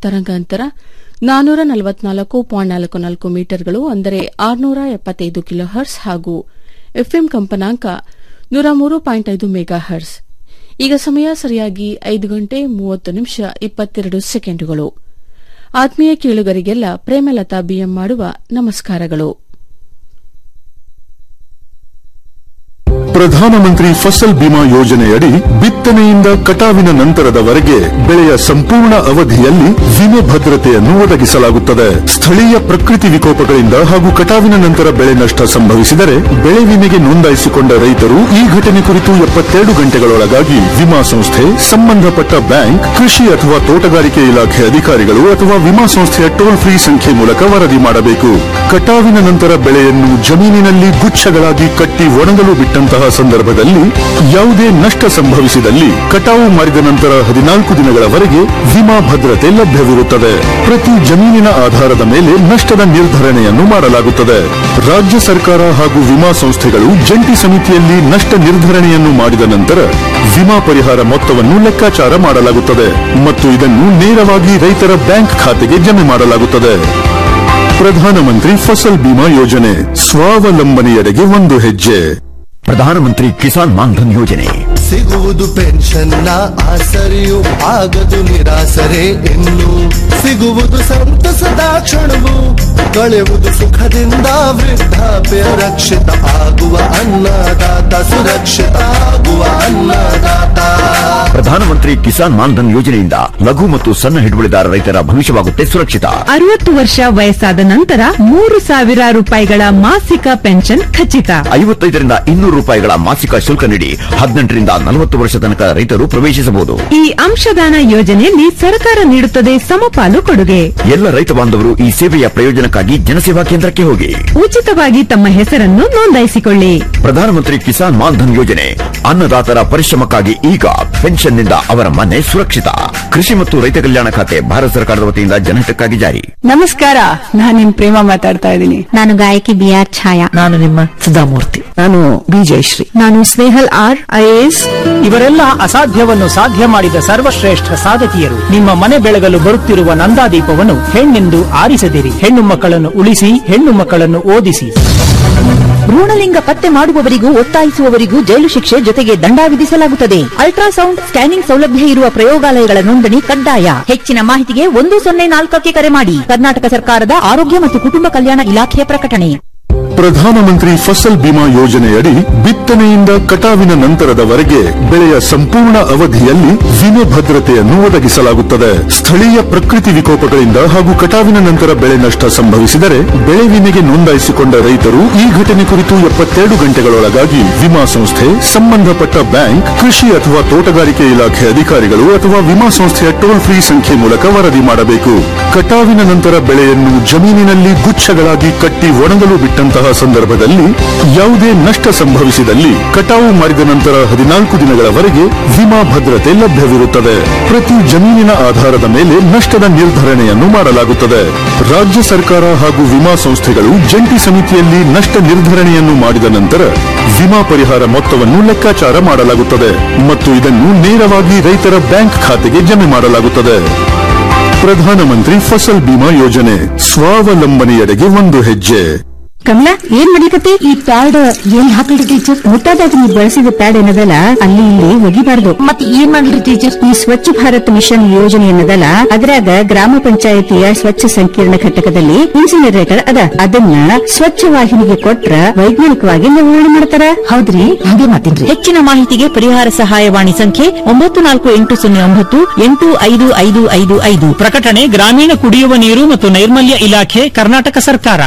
ತರಂಗಾಂತರ ನಾನೂರ ನಲವತ್ನಾಲ್ಕು ಪಾಯಿಂಟ್ ನಾಲ್ಕು ನಾಲ್ಕು ಮೀಟರ್ಗಳು ಅಂದರೆ ಆರುನೂರ ಎಪ್ಪತ್ತೈದು ಕಿಲೋ ಹರ್ಸ್ ಹಾಗೂ ಎಫ್ಎಂ ಕಂಪನಾಂಕ ನೂರ ಮೂರು ಪಾಯಿಂಟ್ ಐದು ಮೆಗಾ ಹರ್ಸ್ ಈಗ ಸಮಯ ಸರಿಯಾಗಿ ಐದು ಗಂಟೆ ಮೂವತ್ತು ನಿಮಿಷ ಇಪ್ಪತ್ತೆರಡು ಸೆಕೆಂಡುಗಳು ಆತ್ಮೀಯ ಕೇಳುಗರಿಗೆಲ್ಲ ಪ್ರೇಮಲತಾ ಬಿಎಂ ಮಾಡುವ ನಮಸ್ಕಾರಗಳು ಪ್ರಧಾನಮಂತ್ರಿ ಫಸಲ್ ಬಿಮಾ ಯೋಜನೆಯಡಿ ಬಿತ್ತನೆಯಿಂದ ಕಟಾವಿನ ನಂತರದವರೆಗೆ ಬೆಳೆಯ ಸಂಪೂರ್ಣ ಅವಧಿಯಲ್ಲಿ ವಿಮೆ ಭದ್ರತೆಯನ್ನು ಒದಗಿಸಲಾಗುತ್ತದೆ ಸ್ಥಳೀಯ ಪ್ರಕೃತಿ ವಿಕೋಪಗಳಿಂದ ಹಾಗೂ ಕಟಾವಿನ ನಂತರ ಬೆಳೆ ನಷ್ಟ ಸಂಭವಿಸಿದರೆ ಬೆಳೆ ವಿಮೆಗೆ ನೋಂದಾಯಿಸಿಕೊಂಡ ರೈತರು ಈ ಘಟನೆ ಕುರಿತು ಎಪ್ಪತ್ತೆರಡು ಗಂಟೆಗಳೊಳಗಾಗಿ ವಿಮಾ ಸಂಸ್ಥೆ ಸಂಬಂಧಪಟ್ಟ ಬ್ಯಾಂಕ್ ಕೃಷಿ ಅಥವಾ ತೋಟಗಾರಿಕೆ ಇಲಾಖೆ ಅಧಿಕಾರಿಗಳು ಅಥವಾ ವಿಮಾ ಸಂಸ್ಥೆಯ ಟೋಲ್ ಫ್ರೀ ಸಂಖ್ಯೆ ಮೂಲಕ ವರದಿ ಮಾಡಬೇಕು ಕಟಾವಿನ ನಂತರ ಬೆಳೆಯನ್ನು ಜಮೀನಿನಲ್ಲಿ ಗುಚ್ಛಗಳಾಗಿ ಕಟ್ಟಿ ಒಣಗಲು ಬಿಟ್ಟಂತಹ ಸಂದರ್ಭದಲ್ಲಿ ಯಾವುದೇ ನಷ್ಟ ಸಂಭವಿಸಿದಲ್ಲಿ ಕಟಾವು ಮಾಡಿದ ನಂತರ ಹದಿನಾಲ್ಕು ದಿನಗಳವರೆಗೆ ವಿಮಾ ಭದ್ರತೆ ಲಭ್ಯವಿರುತ್ತದೆ ಪ್ರತಿ ಜಮೀನಿನ ಆಧಾರದ ಮೇಲೆ ನಷ್ಟದ ನಿರ್ಧರಣೆಯನ್ನು ಮಾಡಲಾಗುತ್ತದೆ ರಾಜ್ಯ ಸರ್ಕಾರ ಹಾಗೂ ವಿಮಾ ಸಂಸ್ಥೆಗಳು ಜಂಟಿ ಸಮಿತಿಯಲ್ಲಿ ನಷ್ಟ ನಿರ್ಧರಣೆಯನ್ನು ಮಾಡಿದ ನಂತರ ವಿಮಾ ಪರಿಹಾರ ಮೊತ್ತವನ್ನು ಲೆಕ್ಕಾಚಾರ ಮಾಡಲಾಗುತ್ತದೆ ಮತ್ತು ಇದನ್ನು ನೇರವಾಗಿ ರೈತರ ಬ್ಯಾಂಕ್ ಖಾತೆಗೆ ಜಮೆ ಮಾಡಲಾಗುತ್ತದೆ ಪ್ರಧಾನಮಂತ್ರಿ ಫಸಲ್ ಬಿಮಾ ಯೋಜನೆ ಸ್ವಾವಲಂಬನೆಯೆಡೆಗೆ ಒಂದು ಹೆಜ್ಜೆ ಪ್ರಧಾನಮಂತ್ರಿ ಕಿಸಾನ್ ಮಾನ್ಧನ್ ಯೋಜನೆ ಸಿಗುವುದು ಪೆನ್ಷನ್ನ ಆಸರೆಯು ಆಗದು ನಿರಾಸರೆ ಇನ್ನು ಸಿಗುವುದು ಸಂತಸದ ಕ್ಷಣವು ಕಳೆಯುವುದು ಸುಖದಿಂದ ವೃದ್ಧಾಪ್ಯ ರಕ್ಷಿತ ಆಗುವ ಅನ್ನದಾತ ಸುರಕ್ಷಿತ ಆಗುವ ಅನ್ನದಾತ ಪ್ರಧಾನಮಂತ್ರಿ ಕಿಸಾನ್ ಮಾನ್ಧನ್ ಯೋಜನೆಯಿಂದ ಲಘು ಮತ್ತು ಸಣ್ಣ ಹಿಡುವಳಿದಾರ ರೈತರ ಭವಿಷ್ಯವಾಗುತ್ತೆ ಸುರಕ್ಷಿತ ಅರವತ್ತು ವರ್ಷ ವಯಸ್ಸಾದ ನಂತರ ಮೂರು ಸಾವಿರ ರೂಪಾಯಿಗಳ ಮಾಸಿಕ ಪೆನ್ಷನ್ ಖಚಿತ ಐವತ್ತೈದರಿಂದ ಇನ್ನೂರು ರೂಪಾಯಿಗಳ ಮಾಸಿಕ ಶುಲ್ಕ ನೀಡಿ ಹದಿನೆಂಟರಿಂದ ನಲವತ್ತು ವರ್ಷ ತನಕ ರೈತರು ಪ್ರವೇಶಿಸಬಹುದು ಈ ಅಂಶದಾನ ಯೋಜನೆಯಲ್ಲಿ ಸರ್ಕಾರ ನೀಡುತ್ತದೆ ಸಮಪಾಲು ಕೊಡುಗೆ ಎಲ್ಲ ರೈತ ಬಾಂಧವರು ಈ ಸೇವೆಯ ಪ್ರಯೋಜನಕ್ಕಾಗಿ ಜನಸೇವಾ ಕೇಂದ್ರಕ್ಕೆ ಹೋಗಿ ಉಚಿತವಾಗಿ ತಮ್ಮ ಹೆಸರನ್ನು ನೋಂದಾಯಿಸಿಕೊಳ್ಳಿ ಪ್ರಧಾನಮಂತ್ರಿ ಕಿಸಾನ್ ಮಾನ್ಧನ್ ಯೋಜನೆ ಅನ್ನದಾತರ ಪರಿಶ್ರಮಕ್ಕಾಗಿ ಈಗ ಪೆನ್ಷನ್ನಿಂದ ಅವರ ಮನೆ ಸುರಕ್ಷಿತ ಕೃಷಿ ಮತ್ತು ರೈತ ಕಲ್ಯಾಣ ಖಾತೆ ಭಾರತ ಸರ್ಕಾರದ ವತಿಯಿಂದ ಜನಹಿತಕ್ಕಾಗಿ ಜಾರಿ ನಮಸ್ಕಾರ ನಾನು ನಿಮ್ ಪ್ರೇಮ ಮಾತಾಡ್ತಾ ಇದ್ದೀನಿ ನಾನು ಗಾಯಕಿ ಬಿ ಆರ್ ಛಾಯಾ ನಾನು ನಿಮ್ಮ ಸುಧಾಮೂರ್ತಿ ನಾನು ಬಿ ಜಯಶ್ರೀ ನಾನು ಸ್ನೇಹಲ್ ಆರ್ ಐಎಎಸ್ ಇವರೆಲ್ಲ ಅಸಾಧ್ಯವನ್ನು ಸಾಧ್ಯ ಮಾಡಿದ ಸರ್ವಶ್ರೇಷ್ಠ ಸಾಧಕಿಯರು ನಿಮ್ಮ ಮನೆ ಬೆಳಗಲು ಬರುತ್ತಿರುವ ನಂದಾದೀಪವನ್ನು ಹೆಣ್ಣೆಂದು ಆರಿಸದಿರಿ ಹೆಣ್ಣು ಮಕ್ಕಳನ್ನು ಉಳಿಸಿ ಹೆಣ್ಣು ಮಕ್ಕಳನ್ನು ಓದಿಸಿ ಭ್ರೂಣಲಿಂಗ ಪತ್ತೆ ಮಾಡುವವರಿಗೂ ಒತ್ತಾಯಿಸುವವರಿಗೂ ಜೈಲು ಶಿಕ್ಷೆ ಜೊತೆಗೆ ದಂಡ ವಿಧಿಸಲಾಗುತ್ತದೆ ಅಲ್ಟ್ರಾಸೌಂಡ್ ಸ್ಕ್ಯಾನಿಂಗ್ ಸೌಲಭ್ಯ ಇರುವ ಪ್ರಯೋಗಾಲಯಗಳ ನೋಂದಣಿ ಕಡ್ಡಾಯ ಹೆಚ್ಚಿನ ಮಾಹಿತಿಗೆ ಒಂದು ಸೊನ್ನೆ ನಾಲ್ಕಕ್ಕೆ ಕರೆ ಮಾಡಿ ಕರ್ನಾಟಕ ಸರ್ಕಾರದ ಆರೋಗ್ಯ ಮತ್ತು ಕುಟುಂಬ ಕಲ್ಯಾಣ ಇಲಾಖೆಯ ಪ್ರಕಟಣೆ ಪ್ರಧಾನಮಂತ್ರಿ ಫಸಲ್ ಬಿಮಾ ಯೋಜನೆಯಡಿ ಬಿತ್ತನೆಯಿಂದ ಕಟಾವಿನ ನಂತರದವರೆಗೆ ಬೆಳೆಯ ಸಂಪೂರ್ಣ ಅವಧಿಯಲ್ಲಿ ವಿಮೆ ಭದ್ರತೆಯನ್ನು ಒದಗಿಸಲಾಗುತ್ತದೆ ಸ್ಥಳೀಯ ಪ್ರಕೃತಿ ವಿಕೋಪಗಳಿಂದ ಹಾಗೂ ಕಟಾವಿನ ನಂತರ ಬೆಳೆ ನಷ್ಟ ಸಂಭವಿಸಿದರೆ ಬೆಳೆ ವಿಮೆಗೆ ನೋಂದಾಯಿಸಿಕೊಂಡ ರೈತರು ಈ ಘಟನೆ ಕುರಿತು ಎಪ್ಪತ್ತೆರಡು ಗಂಟೆಗಳೊಳಗಾಗಿ ವಿಮಾ ಸಂಸ್ಥೆ ಸಂಬಂಧಪಟ್ಟ ಬ್ಯಾಂಕ್ ಕೃಷಿ ಅಥವಾ ತೋಟಗಾರಿಕೆ ಇಲಾಖೆ ಅಧಿಕಾರಿಗಳು ಅಥವಾ ವಿಮಾ ಸಂಸ್ಥೆಯ ಟೋಲ್ ಫ್ರೀ ಸಂಖ್ಯೆ ಮೂಲಕ ವರದಿ ಮಾಡಬೇಕು ಕಟಾವಿನ ನಂತರ ಬೆಳೆಯನ್ನು ಜಮೀನಿನಲ್ಲಿ ಗುಚ್ಛಗಳಾಗಿ ಕಟ್ಟಿ ಒಣಗಲು ಬಿಟ್ಟಂತಹ ಸಂದರ್ಭದಲ್ಲಿ ಯಾವುದೇ ನಷ್ಟ ಸಂಭವಿಸಿದಲ್ಲಿ ಕಟಾವು ಮಾಡಿದ ನಂತರ ಹದಿನಾಲ್ಕು ದಿನಗಳವರೆಗೆ ವಿಮಾ ಭದ್ರತೆ ಲಭ್ಯವಿರುತ್ತದೆ ಪ್ರತಿ ಜಮೀನಿನ ಆಧಾರದ ಮೇಲೆ ನಷ್ಟದ ನಿರ್ಧರಣೆಯನ್ನು ಮಾಡಲಾಗುತ್ತದೆ ರಾಜ್ಯ ಸರ್ಕಾರ ಹಾಗೂ ವಿಮಾ ಸಂಸ್ಥೆಗಳು ಜಂಟಿ ಸಮಿತಿಯಲ್ಲಿ ನಷ್ಟ ನಿರ್ಧರಣೆಯನ್ನು ಮಾಡಿದ ನಂತರ ವಿಮಾ ಪರಿಹಾರ ಮೊತ್ತವನ್ನು ಲೆಕ್ಕಾಚಾರ ಮಾಡಲಾಗುತ್ತದೆ ಮತ್ತು ಇದನ್ನು ನೇರವಾಗಿ ರೈತರ ಬ್ಯಾಂಕ್ ಖಾತೆಗೆ ಜಮೆ ಮಾಡಲಾಗುತ್ತದೆ ಪ್ರಧಾನಮಂತ್ರಿ ಫಸಲ್ ಬಿಮಾ ಯೋಜನೆ ಸ್ವಾವಲಂಬನೆಯೆಡೆಗೆ ಒಂದು ಹೆಜ್ಜೆ ಕಮಲಾ ಏನ್ ಮಾಡ್ಲಿಕತ್ತಿ ಈ ಪ್ಯಾಡ್ ಏನ್ ಹಾಕಲ್ರಿ ಟೀಚರ್ ಮುಟ್ಟಾದಾಗ ನೀವು ಬಳಸಿದ ಪ್ಯಾಡ್ ಏನದಲ್ಲ ಅಲ್ಲಿ ಇಲ್ಲಿ ಒಗಿಬಾರ್ದು ಮತ್ತೆ ಏನ್ ಮಾಡ್ಲಿ ಟೀಚರ್ ಈ ಸ್ವಚ್ಛ ಭಾರತ್ ಮಿಷನ್ ಯೋಜನೆ ಏನದಲ್ಲ ಅದ್ರಾಗ ಗ್ರಾಮ ಪಂಚಾಯತಿಯ ಸ್ವಚ್ಛ ಸಂಕೀರ್ಣ ಘಟಕದಲ್ಲಿ ಇನ್ಸಿನರೇಟರ್ ಅದ ಅದನ್ನ ಸ್ವಚ್ಛ ವಾಹಿನಿಗೆ ಕೊಟ್ರ ವೈಜ್ಞಾನಿಕವಾಗಿ ನಿರ್ವಹಣೆ ಮಾಡ್ತಾರ ಹೌದ್ರಿ ಹಂಗೆ ಮಾತಿನ್ರಿ ಹೆಚ್ಚಿನ ಮಾಹಿತಿಗೆ ಪರಿಹಾರ ಸಹಾಯವಾಣಿ ಸಂಖ್ಯೆ ಒಂಬತ್ತು ನಾಲ್ಕು ಎಂಟು ಸೊನ್ನೆ ಒಂಬತ್ತು ಎಂಟು ಐದು ಐದು ಐದು ಐದು ಪ್ರಕಟಣೆ ಗ್ರಾಮೀಣ ಕುಡಿಯುವ ನೀರು ಮತ್ತು ನೈರ್ಮಲ್ಯ ಇಲಾಖೆ ಕರ್ನಾಟಕ ಸರ್ಕಾರ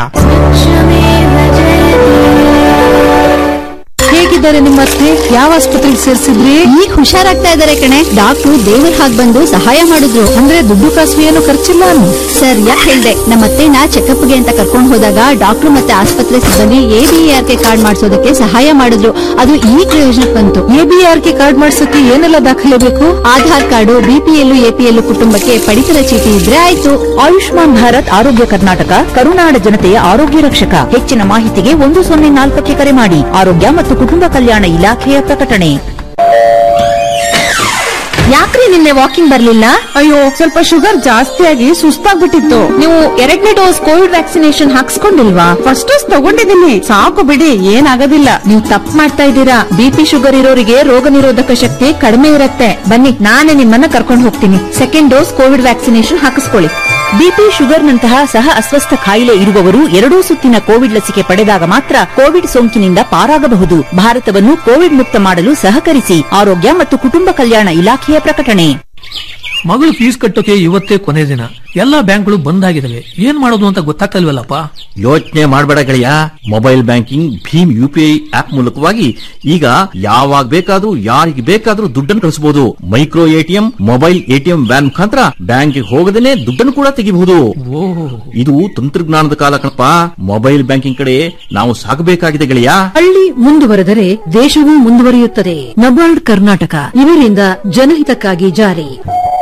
ಹೇಗಿದ್ದಾರೆ ನಿಮ್ಮ ಅತ್ತೆ ಯಾವ ಆಸ್ಪತ್ರೆಗೆ ಸೇರಿಸಿದ್ರಿ ಈಗ ಹುಷಾರಾಗ್ತಾ ಇದಾರೆ ಕಣೆ ಡಾಕ್ಟ್ರು ದೇವರ ಹಾಗೆ ಬಂದು ಸಹಾಯ ಮಾಡಿದ್ರು ಅಂದ್ರೆ ದುಡ್ಡು ಕಾಸು ಏನು ಖರ್ಚಿಲ್ಲ ಅನ್ನು ಸರ್ ಯಾಕೆ ಹೇಳ್ದೆ ನಮ್ಮ ಅತ್ತೆನ ಚೆಕಪ್ಗೆ ಅಂತ ಕರ್ಕೊಂಡು ಹೋದಾಗ ಡಾಕ್ಟರ್ ಮತ್ತೆ ಆಸ್ಪತ್ರೆ ಸಿಬ್ಬಂದಿ ಎಬಿಆರ್ಕೆ ಕಾರ್ಡ್ ಮಾಡಿಸೋದಕ್ಕೆ ಸಹಾಯ ಮಾಡಿದ್ರು ಅದು ಈ ಪ್ರಯೋಜನಕ್ಕೆ ಬಂತು ಎಬಿಆರ್ಕೆ ಕಾರ್ಡ್ ಮಾಡ್ಸಕ್ಕೆ ಏನೆಲ್ಲ ದಾಖಲೆ ಬೇಕು ಆಧಾರ್ ಕಾರ್ಡು ಬಿಪಿಎಲ್ ಎಪಿಎಲ್ ಕುಟುಂಬಕ್ಕೆ ಪಡಿತರ ಚೀಟಿ ಇದ್ರೆ ಆಯ್ತು ಆಯುಷ್ಮಾನ್ ಭಾರತ್ ಆರೋಗ್ಯ ಕರ್ನಾಟಕ ಕರುನಾಡ ಜನತೆಯ ಆರೋಗ್ಯ ರಕ್ಷಕ ಹೆಚ್ಚಿನ ಮಾಹಿತಿಗೆ ಒಂದು ಸೊನ್ನೆ ನಾಲ್ಕಕ್ಕೆ ಕರೆ ಮಾಡಿ ಆರೋಗ್ಯ ಮತ್ತು ಕುಟುಂಬ ಕಲ್ಯಾಣ ಇಲಾಖೆಯ ಪ್ರಕಟಣೆ ಯಾಕ್ರಿ ನಿನ್ನೆ ವಾಕಿಂಗ್ ಬರ್ಲಿಲ್ಲ ಅಯ್ಯೋ ಸ್ವಲ್ಪ ಶುಗರ್ ಜಾಸ್ತಿ ಆಗಿ ಸುಸ್ತಾಗ್ಬಿಟ್ಟಿತ್ತು ನೀವು ಎರಡನೇ ಡೋಸ್ ಕೋವಿಡ್ ವ್ಯಾಕ್ಸಿನೇಷನ್ ಹಾಕ್ಸ್ಕೊಂಡಿಲ್ವಾ ಫಸ್ಟ್ ಡೋಸ್ ತಗೊಂಡಿದ್ದೀನಿ ಸಾಕು ಬಿಡಿ ಏನಾಗೋದಿಲ್ಲ ನೀವು ತಪ್ಪು ಮಾಡ್ತಾ ಇದ್ದೀರಾ ಬಿಪಿ ಶುಗರ್ ಇರೋರಿಗೆ ರೋಗ ನಿರೋಧಕ ಶಕ್ತಿ ಕಡಿಮೆ ಇರುತ್ತೆ ಬನ್ನಿ ನಾನೇ ನಿಮ್ಮನ್ನ ಕರ್ಕೊಂಡು ಹೋಗ್ತೀನಿ ಸೆಕೆಂಡ್ ಡೋಸ್ ಕೋವಿಡ್ ವ್ಯಾಕ್ಸಿನೇಷನ್ ಹಾಕಿಸ್ಕೊಳ್ಳಿ ಬಿಪಿ ಶುಗರ್ನಂತಹ ಸಹ ಅಸ್ವಸ್ಥ ಕಾಯಿಲೆ ಇರುವವರು ಎರಡೂ ಸುತ್ತಿನ ಕೋವಿಡ್ ಲಸಿಕೆ ಪಡೆದಾಗ ಮಾತ್ರ ಕೋವಿಡ್ ಸೋಂಕಿನಿಂದ ಪಾರಾಗಬಹುದು ಭಾರತವನ್ನು ಕೋವಿಡ್ ಮುಕ್ತ ಮಾಡಲು ಸಹಕರಿಸಿ ಆರೋಗ್ಯ ಮತ್ತು ಕುಟುಂಬ ಕಲ್ಯಾಣ ಇಲಾಖೆಯ ಪ್ರಕಟಣೆ ಮಗಳು ಫೀಸ್ ಕಟ್ಟೋಕೆ ಇವತ್ತೇ ಕೊನೆ ದಿನ ಎಲ್ಲಾ ಬ್ಯಾಂಕ್ಗಳು ಬಂದ್ ಆಗಿದಾವೆ ಏನ್ ಮಾಡೋದು ಅಂತ ಗೊತ್ತಾಗ್ತಲ್ವಲ್ಲಪ್ಪ ಯೋಚನೆ ಮಾಡಬೇಡ ಗೆಳೆಯ ಮೊಬೈಲ್ ಬ್ಯಾಂಕಿಂಗ್ ಭೀಮ್ ಯುಪಿಐ ಆಪ್ ಮೂಲಕವಾಗಿ ಈಗ ಯಾವಾಗ ಬೇಕಾದ್ರೂ ಯಾರಿಗೆ ಬೇಕಾದ್ರೂ ದುಡ್ಡನ್ನು ಕಳಿಸಬಹುದು micro ATM mobile ATM van ಮುಖಾಂತರ ಬ್ಯಾಂಕ್ಗೆ ಹೋಗದೇನೆ ದುಡ್ಡನ್ನು ಕೂಡ ತೆಗಿಬಹುದು ಇದು ತಂತ್ರಜ್ಞಾನದ ಕಾಲ ಕಣಪ್ಪ ಮೊಬೈಲ್ ಬ್ಯಾಂಕಿಂಗ್ ಕಡೆ ನಾವು ಸಾಗಬೇಕಾಗಿದೆ ಗೆಳೆಯ ಹಳ್ಳಿ ಮುಂದುವರೆದರೆ ದೇಶವೂ ಮುಂದುವರಿಯುತ್ತದೆ ನಬಾರ್ಡ್ ಕರ್ನಾಟಕ ಇವರಿಂದ ಜನಹಿತಕ್ಕಾಗಿ ಜಾರಿ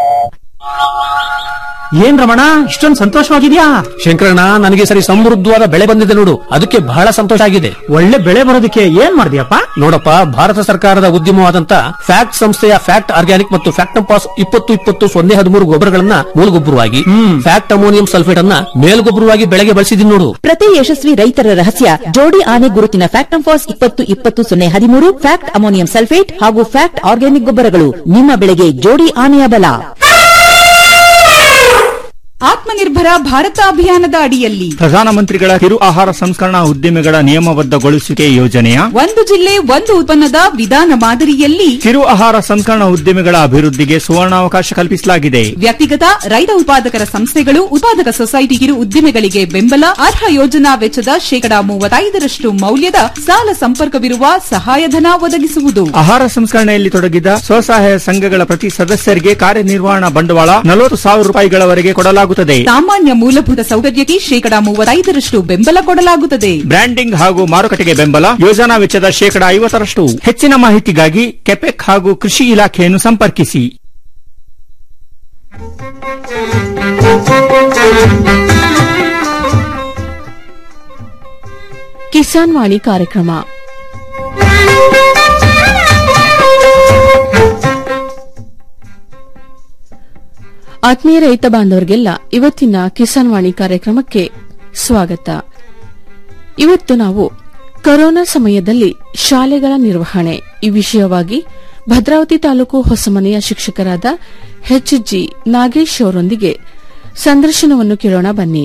ಏನ್ ರಮಣ ಇಷ್ಟೊಂದು ಸಂತೋಷವಾಗಿದ್ಯಾ ಶಂಕರಣ್ಣ ನನಗೆ ಸರಿ ಸಮೃದ್ಧವಾದ ಬೆಳೆ ಬಂದಿದೆ ನೋಡು ಅದಕ್ಕೆ ಬಹಳ ಸಂತೋಷ ಆಗಿದೆ ಒಳ್ಳೆ ಬೆಳೆ ಬರೋದಕ್ಕೆ ಏನ್ ಮಾಡಿದ್ಯಪ್ಪ ನೋಡಪ್ಪ ಭಾರತ ಸರ್ಕಾರದ ಉದ್ಯಮವಾದಂತ ಫ್ಯಾಕ್ಟ್ ಸಂಸ್ಥೆಯ ಫ್ಯಾಕ್ಟ್ ಆರ್ಗ್ಯಾನಿಕ್ ಮತ್ತು ಫ್ಯಾಕ್ಟ್ ಪಾಸ್ ಇಪ್ಪತ್ತು ಇಪ್ಪತ್ತು ಸೊನ್ನೆ ಹದಿಮೂರು ಗೊಬ್ಬರಗಳನ್ನ ಮೂಲಗೊಬ್ಬರವಾಗಿ ಫ್ಯಾಕ್ಟ್ ಅಮೋನಿಯಂ ಸಲ್ಫೇಟ್ ಅನ್ನ ಮೇಲ್ಗೊಬ್ಬರವಾಗಿ ಬೆಳೆಗೆ ಬಳಸಿದೀನಿ ನೋಡು ಪ್ರತಿ ಯಶಸ್ವಿ ರೈತರ ರಹಸ್ಯ ಜೋಡಿ ಆನೆ ಗುರುತಿನ ಫ್ಯಾಕ್ಟ್ ಫಾಸ್ ಇಪ್ಪತ್ತು ಇಪ್ಪತ್ತು ಸೊನ್ನೆ ಹದಿಮೂರು ಫ್ಯಾಕ್ಟ್ ಅಮೋನಿಯಂ ಸಲ್ಫೇಟ್ ಹಾಗೂ ಫ್ಯಾಕ್ಟ್ ಆರ್ಗ್ಯಾನಿಕ್ ಗೊಬ್ಬರಗಳು ನಿಮ್ಮ ಬೆಳೆಗೆ ಜೋಡಿ ಆನೆಯ ಬಲ ಆತ್ಮನಿರ್ಭರ ಭಾರತ ಅಭಿಯಾನದ ಅಡಿಯಲ್ಲಿ ಪ್ರಧಾನಮಂತ್ರಿಗಳ ಕಿರು ಆಹಾರ ಸಂಸ್ಕರಣಾ ಉದ್ದಿಮೆಗಳ ನಿಯಮಬದ್ಧಗೊಳಿಸುವಿಕೆ ಯೋಜನೆಯ ಒಂದು ಜಿಲ್ಲೆ ಒಂದು ಉತ್ಪನ್ನದ ವಿಧಾನ ಮಾದರಿಯಲ್ಲಿ ಕಿರು ಆಹಾರ ಸಂಸ್ಕರಣಾ ಉದ್ದಿಮೆಗಳ ಅಭಿವೃದ್ಧಿಗೆ ಸುವರ್ಣಾವಕಾಶ ಕಲ್ಪಿಸಲಾಗಿದೆ ವ್ಯಕ್ತಿಗತ ರೈತ ಉತ್ಪಾದಕರ ಸಂಸ್ಥೆಗಳು ಉತ್ಪಾದಕ ಸೊಸೈಟಿ ಕಿರು ಉದ್ದಿಮೆಗಳಿಗೆ ಬೆಂಬಲ ಅರ್ಹ ಯೋಜನಾ ವೆಚ್ಚದ ಶೇಕಡಾ ಮೂವತ್ತೈದರಷ್ಟು ಮೌಲ್ಯದ ಸಾಲ ಸಂಪರ್ಕವಿರುವ ಸಹಾಯಧನ ಒದಗಿಸುವುದು ಆಹಾರ ಸಂಸ್ಕರಣೆಯಲ್ಲಿ ತೊಡಗಿದ ಸ್ವಸಹಾಯ ಸಂಘಗಳ ಪ್ರತಿ ಸದಸ್ಯರಿಗೆ ಕಾರ್ಯನಿರ್ವಹಣಾ ಬಂಡವಾಳ ನಲವತ್ತು ಸಾವಿರ ರೂಪಾಯಿಗಳವರೆಗೆ ಕೊಡಲಾಗುತ್ತದೆ ಸಾಮಾನ್ಯ ಮೂಲಭೂತ ಸೌಕರ್ಯಕ್ಕೆ ಶೇಕಡಾ ಮೂವತ್ತೈದರಷ್ಟು ಬೆಂಬಲ ಕೊಡಲಾಗುತ್ತದೆ ಬ್ರ್ಯಾಂಡಿಂಗ್ ಹಾಗೂ ಮಾರುಕಟ್ಟೆಗೆ ಬೆಂಬಲ ಯೋಜನಾ ವೆಚ್ಚದ ಶೇಕಡಾ ಐವತ್ತರಷ್ಟು ಹೆಚ್ಚಿನ ಮಾಹಿತಿಗಾಗಿ ಕೆಪೆಕ್ ಹಾಗೂ ಕೃಷಿ ಇಲಾಖೆಯನ್ನು ಸಂಪರ್ಕಿಸಿ ಕಿಸಾನ್ ವಾಣಿ ಕಾರ್ಯಕ್ರಮ ಆತ್ಮೀಯ ರೈತ ಬಾಂಧವರಿಗೆಲ್ಲ ಇವತ್ತಿನ ಕಿಸಾನ್ ವಾಣಿ ಕಾರ್ಯಕ್ರಮಕ್ಕೆ ಸ್ವಾಗತ ಇವತ್ತು ನಾವು ಕೊರೋನಾ ಸಮಯದಲ್ಲಿ ಶಾಲೆಗಳ ನಿರ್ವಹಣೆ ಈ ವಿಷಯವಾಗಿ ಭದ್ರಾವತಿ ತಾಲೂಕು ಹೊಸಮನೆಯ ಶಿಕ್ಷಕರಾದ ಎಚ್ ಜಿ ನಾಗೇಶ್ ಅವರೊಂದಿಗೆ ಸಂದರ್ಶನವನ್ನು ಕೇಳೋಣ ಬನ್ನಿ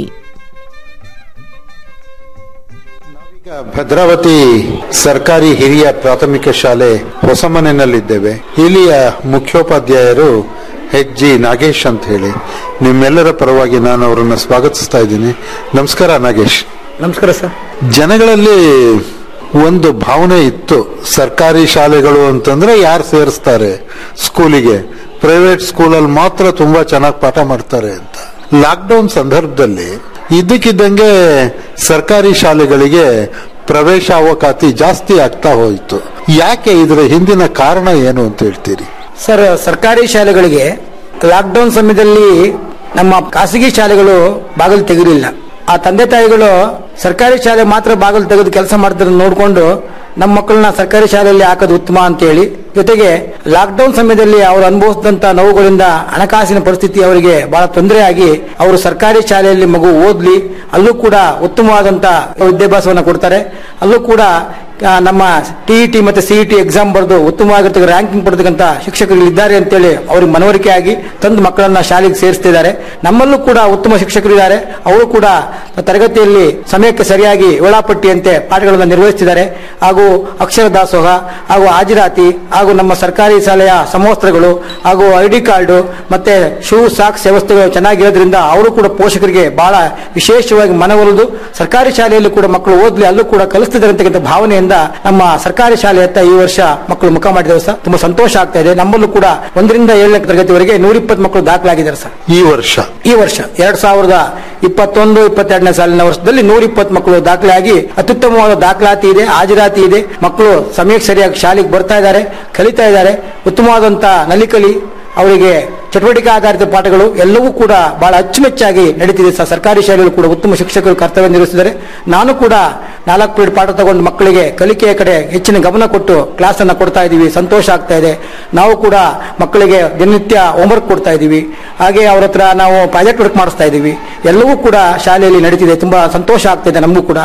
ಭದ್ರಾವತಿ ಸರ್ಕಾರಿ ಹಿರಿಯ ಪ್ರಾಥಮಿಕ ಶಾಲೆ ಹೊಸಮನೆಯಲ್ಲಿದ್ದೇವೆ ಇಲ್ಲಿಯ ಮುಖ್ಯೋಪಾಧ್ಯಾಯರು ಎಚ್ ಜಿ ನಾಗೇಶ್ ಅಂತ ಹೇಳಿ ನಿಮ್ಮೆಲ್ಲರ ಪರವಾಗಿ ನಾನು ಅವರನ್ನು ಸ್ವಾಗತಿಸ್ತಾ ಇದ್ದೀನಿ ನಮಸ್ಕಾರ ನಾಗೇಶ್ ನಮಸ್ಕಾರ ಸರ್ ಜನಗಳಲ್ಲಿ ಒಂದು ಭಾವನೆ ಇತ್ತು ಸರ್ಕಾರಿ ಶಾಲೆಗಳು ಅಂತಂದ್ರೆ ಯಾರು ಸೇರಿಸ್ತಾರೆ ಸ್ಕೂಲಿಗೆ ಪ್ರೈವೇಟ್ ಸ್ಕೂಲಲ್ಲಿ ಮಾತ್ರ ತುಂಬಾ ಚೆನ್ನಾಗಿ ಪಾಠ ಮಾಡ್ತಾರೆ ಅಂತ ಲಾಕ್ಡೌನ್ ಸಂದರ್ಭದಲ್ಲಿ ಇದ್ದಕ್ಕಿದ್ದಂಗೆ ಸರ್ಕಾರಿ ಶಾಲೆಗಳಿಗೆ ಪ್ರವೇಶಾವಕಾತಿ ಜಾಸ್ತಿ ಆಗ್ತಾ ಹೋಯಿತು ಯಾಕೆ ಇದರ ಹಿಂದಿನ ಕಾರಣ ಏನು ಅಂತ ಹೇಳ್ತೀರಿ ಸರ್ ಸರ್ಕಾರಿ ಶಾಲೆಗಳಿಗೆ ಲಾಕ್ಡೌನ್ ಸಮಯದಲ್ಲಿ ನಮ್ಮ ಖಾಸಗಿ ಶಾಲೆಗಳು ಬಾಗಿಲು ತೆಗಿಲಿಲ್ಲ ಆ ತಂದೆ ತಾಯಿಗಳು ಸರ್ಕಾರಿ ಶಾಲೆ ಮಾತ್ರ ಬಾಗಿಲು ತೆಗೆದು ಕೆಲಸ ಮಾಡ್ತಾರೆ ನೋಡಿಕೊಂಡು ನಮ್ಮ ಮಕ್ಕಳನ್ನ ಸರ್ಕಾರಿ ಶಾಲೆಯಲ್ಲಿ ಹಾಕೋದು ಉತ್ತಮ ಅಂತೇಳಿ ಜೊತೆಗೆ ಲಾಕ್ಡೌನ್ ಸಮಯದಲ್ಲಿ ಅವರು ಅನುಭವಿಸಿದಂತ ನೋವುಗಳಿಂದ ಹಣಕಾಸಿನ ಪರಿಸ್ಥಿತಿ ಅವರಿಗೆ ಬಹಳ ತೊಂದರೆಯಾಗಿ ಅವರು ಸರ್ಕಾರಿ ಶಾಲೆಯಲ್ಲಿ ಮಗು ಓದ್ಲಿ ಅಲ್ಲೂ ಕೂಡ ಉತ್ತಮವಾದಂತ ವಿದ್ಯಾಭ್ಯಾಸವನ್ನು ಕೊಡ್ತಾರೆ ಅಲ್ಲೂ ಕೂಡ ಆ, ನಮ್ಮ ಟಿಇಟಿ ಮತ್ತೆ ಸಿಇಟಿ ಎಕ್ಸಾಮ್ ಬರೆದು ಉತ್ತಮವಾಗಿರ್ತಕ್ಕ ರ್ಯಾಂಕಿಂಗ್ ಪಡೆದಕ್ಕಂತ ಶಿಕ್ಷಕರು ಇದ್ದಾರೆ ಅಂತೇಳಿ ಅವ್ರಿಗೆ ಮನವರಿಕೆ ಆಗಿ ತಂದು ಮಕ್ಕಳನ್ನ ಶಾಲೆಗೆ ಸೇರಿಸ್ತಿದ್ದಾರೆ ನಮ್ಮಲ್ಲೂ ಕೂಡ ಉತ್ತಮ ಶಿಕ್ಷಕರು ಇದ್ದಾರೆ ಅವರು ಕೂಡ ತರಗತಿಯಲ್ಲಿ ಸಮಯಕ್ಕೆ ಸರಿಯಾಗಿ ವೇಳಾಪಟ್ಟಿಯಂತೆ ಪಾಠಗಳನ್ನು ನಿರ್ವಹಿಸ್ತಿದ್ದಾರೆ ಹಾಗೂ ಅಕ್ಷರ ದಾಸೋಹ ಹಾಗೂ ಹಾಜಿರಾತಿ ಹಾಗೂ ನಮ್ಮ ಸರ್ಕಾರಿ ಶಾಲೆಯ ಸಮವಸ್ತ್ರಗಳು ಹಾಗೂ ಐ ಡಿ ಕಾರ್ಡು ಮತ್ತೆ ಶೂ ಸಾಕ್ಸ್ ವ್ಯವಸ್ಥೆಗಳು ಚೆನ್ನಾಗಿರೋದ್ರಿಂದ ಅವರು ಕೂಡ ಪೋಷಕರಿಗೆ ಬಹಳ ವಿಶೇಷವಾಗಿ ಮನವೊಲಿದು ಸರ್ಕಾರಿ ಶಾಲೆಯಲ್ಲಿ ಕೂಡ ಮಕ್ಕಳು ಓದ್ಲಿ ಅಲ್ಲೂ ಕೂಡ ಕಲಿಸ್ತಿದ್ದಾರೆ ಅಂತಕ್ಕಂಥ ಭಾವನೆಯಿಂದ ನಮ್ಮ ಸರ್ಕಾರಿ ಶಾಲೆಯತ್ತ ಈ ವರ್ಷ ಮಕ್ಕಳು ಮುಖ ಮಾಡಿದ್ದಾರೆ ಸರ್ ತುಂಬಾ ಸಂತೋಷ ಆಗ್ತಾ ಇದೆ ನಮ್ಮಲ್ಲೂ ಕೂಡ ಒಂದರಿಂದ ಏಳನೇ ತರಗತಿವರೆಗೆ ನೂರಿಪ್ಪತ್ತು ಮಕ್ಕಳು ದಾಖಲಾಗಿದ್ದಾರೆ ಸರ್ ಈ ವರ್ಷ ಈ ವರ್ಷ ಎರಡ್ ಸಾವಿರದ ಇಪ್ಪತ್ತೊಂದು ಇಪ್ಪತ್ತೆರಡನೇ ಸಾಲಿನ ವರ್ಷದಲ್ಲಿ ನೂರ ಇಪ್ಪತ್ತು ಮಕ್ಕಳು ದಾಖಲಾಗಿ ಅತ್ಯುತ್ತಮವಾದ ದಾಖಲಾತಿ ಇದೆ ಹಾಜರಾತಿ ಇದೆ ಮಕ್ಕಳು ಸಮಯಕ್ಕೆ ಸರಿಯಾಗಿ ಶಾಲೆಗೆ ಬರ್ತಾ ಇದ್ದಾರೆ ಕಲಿತಾ ಇದ್ದಾರೆ ಉತ್ತಮವಾದಂತ ನಲಿಕಲಿ ಅವರಿಗೆ ಚಟುವಟಿಕೆ ಆಧಾರಿತ ಪಾಠಗಳು ಎಲ್ಲವೂ ಕೂಡ ಬಹಳ ಅಚ್ಚುಮೆಚ್ಚಾಗಿ ನಡೀತಿದೆ ಸರ್ ಸರ್ಕಾರಿ ಶಾಲೆಗಳು ಕೂಡ ಉತ್ತಮ ಶಿಕ್ಷಕರು ಕರ್ತವ್ಯ ನಿರ್ವಹಿಸಿದ್ದಾರೆ ನಾನು ಕೂಡ ನಾಲ್ಕು ಪೀರಿಯಡ್ ಪಾಠ ತಗೊಂಡು ಮಕ್ಕಳಿಗೆ ಕಲಿಕೆಯ ಕಡೆ ಹೆಚ್ಚಿನ ಗಮನ ಕೊಟ್ಟು ಕ್ಲಾಸ್ ಅನ್ನ ಕೊಡ್ತಾ ಇದೀವಿ ಸಂತೋಷ ಆಗ್ತಾ ಇದೆ ನಾವು ಕೂಡ ಮಕ್ಕಳಿಗೆ ದಿನನಿತ್ಯ ಹೋಮ್ವರ್ಕ್ ಕೊಡ್ತಾ ಇದೀವಿ ಹಾಗೆ ಅವ್ರ ಹತ್ರ ನಾವು ಪ್ರಾಜೆಕ್ಟ್ ವರ್ಕ್ ಮಾಡಿಸ್ತಾ ಇದೀವಿ ಎಲ್ಲವೂ ಕೂಡ ಶಾಲೆಯಲ್ಲಿ ನಡೀತಿದೆ ತುಂಬಾ ಸಂತೋಷ ಆಗ್ತಿದೆ ನಮಗೂ ಕೂಡ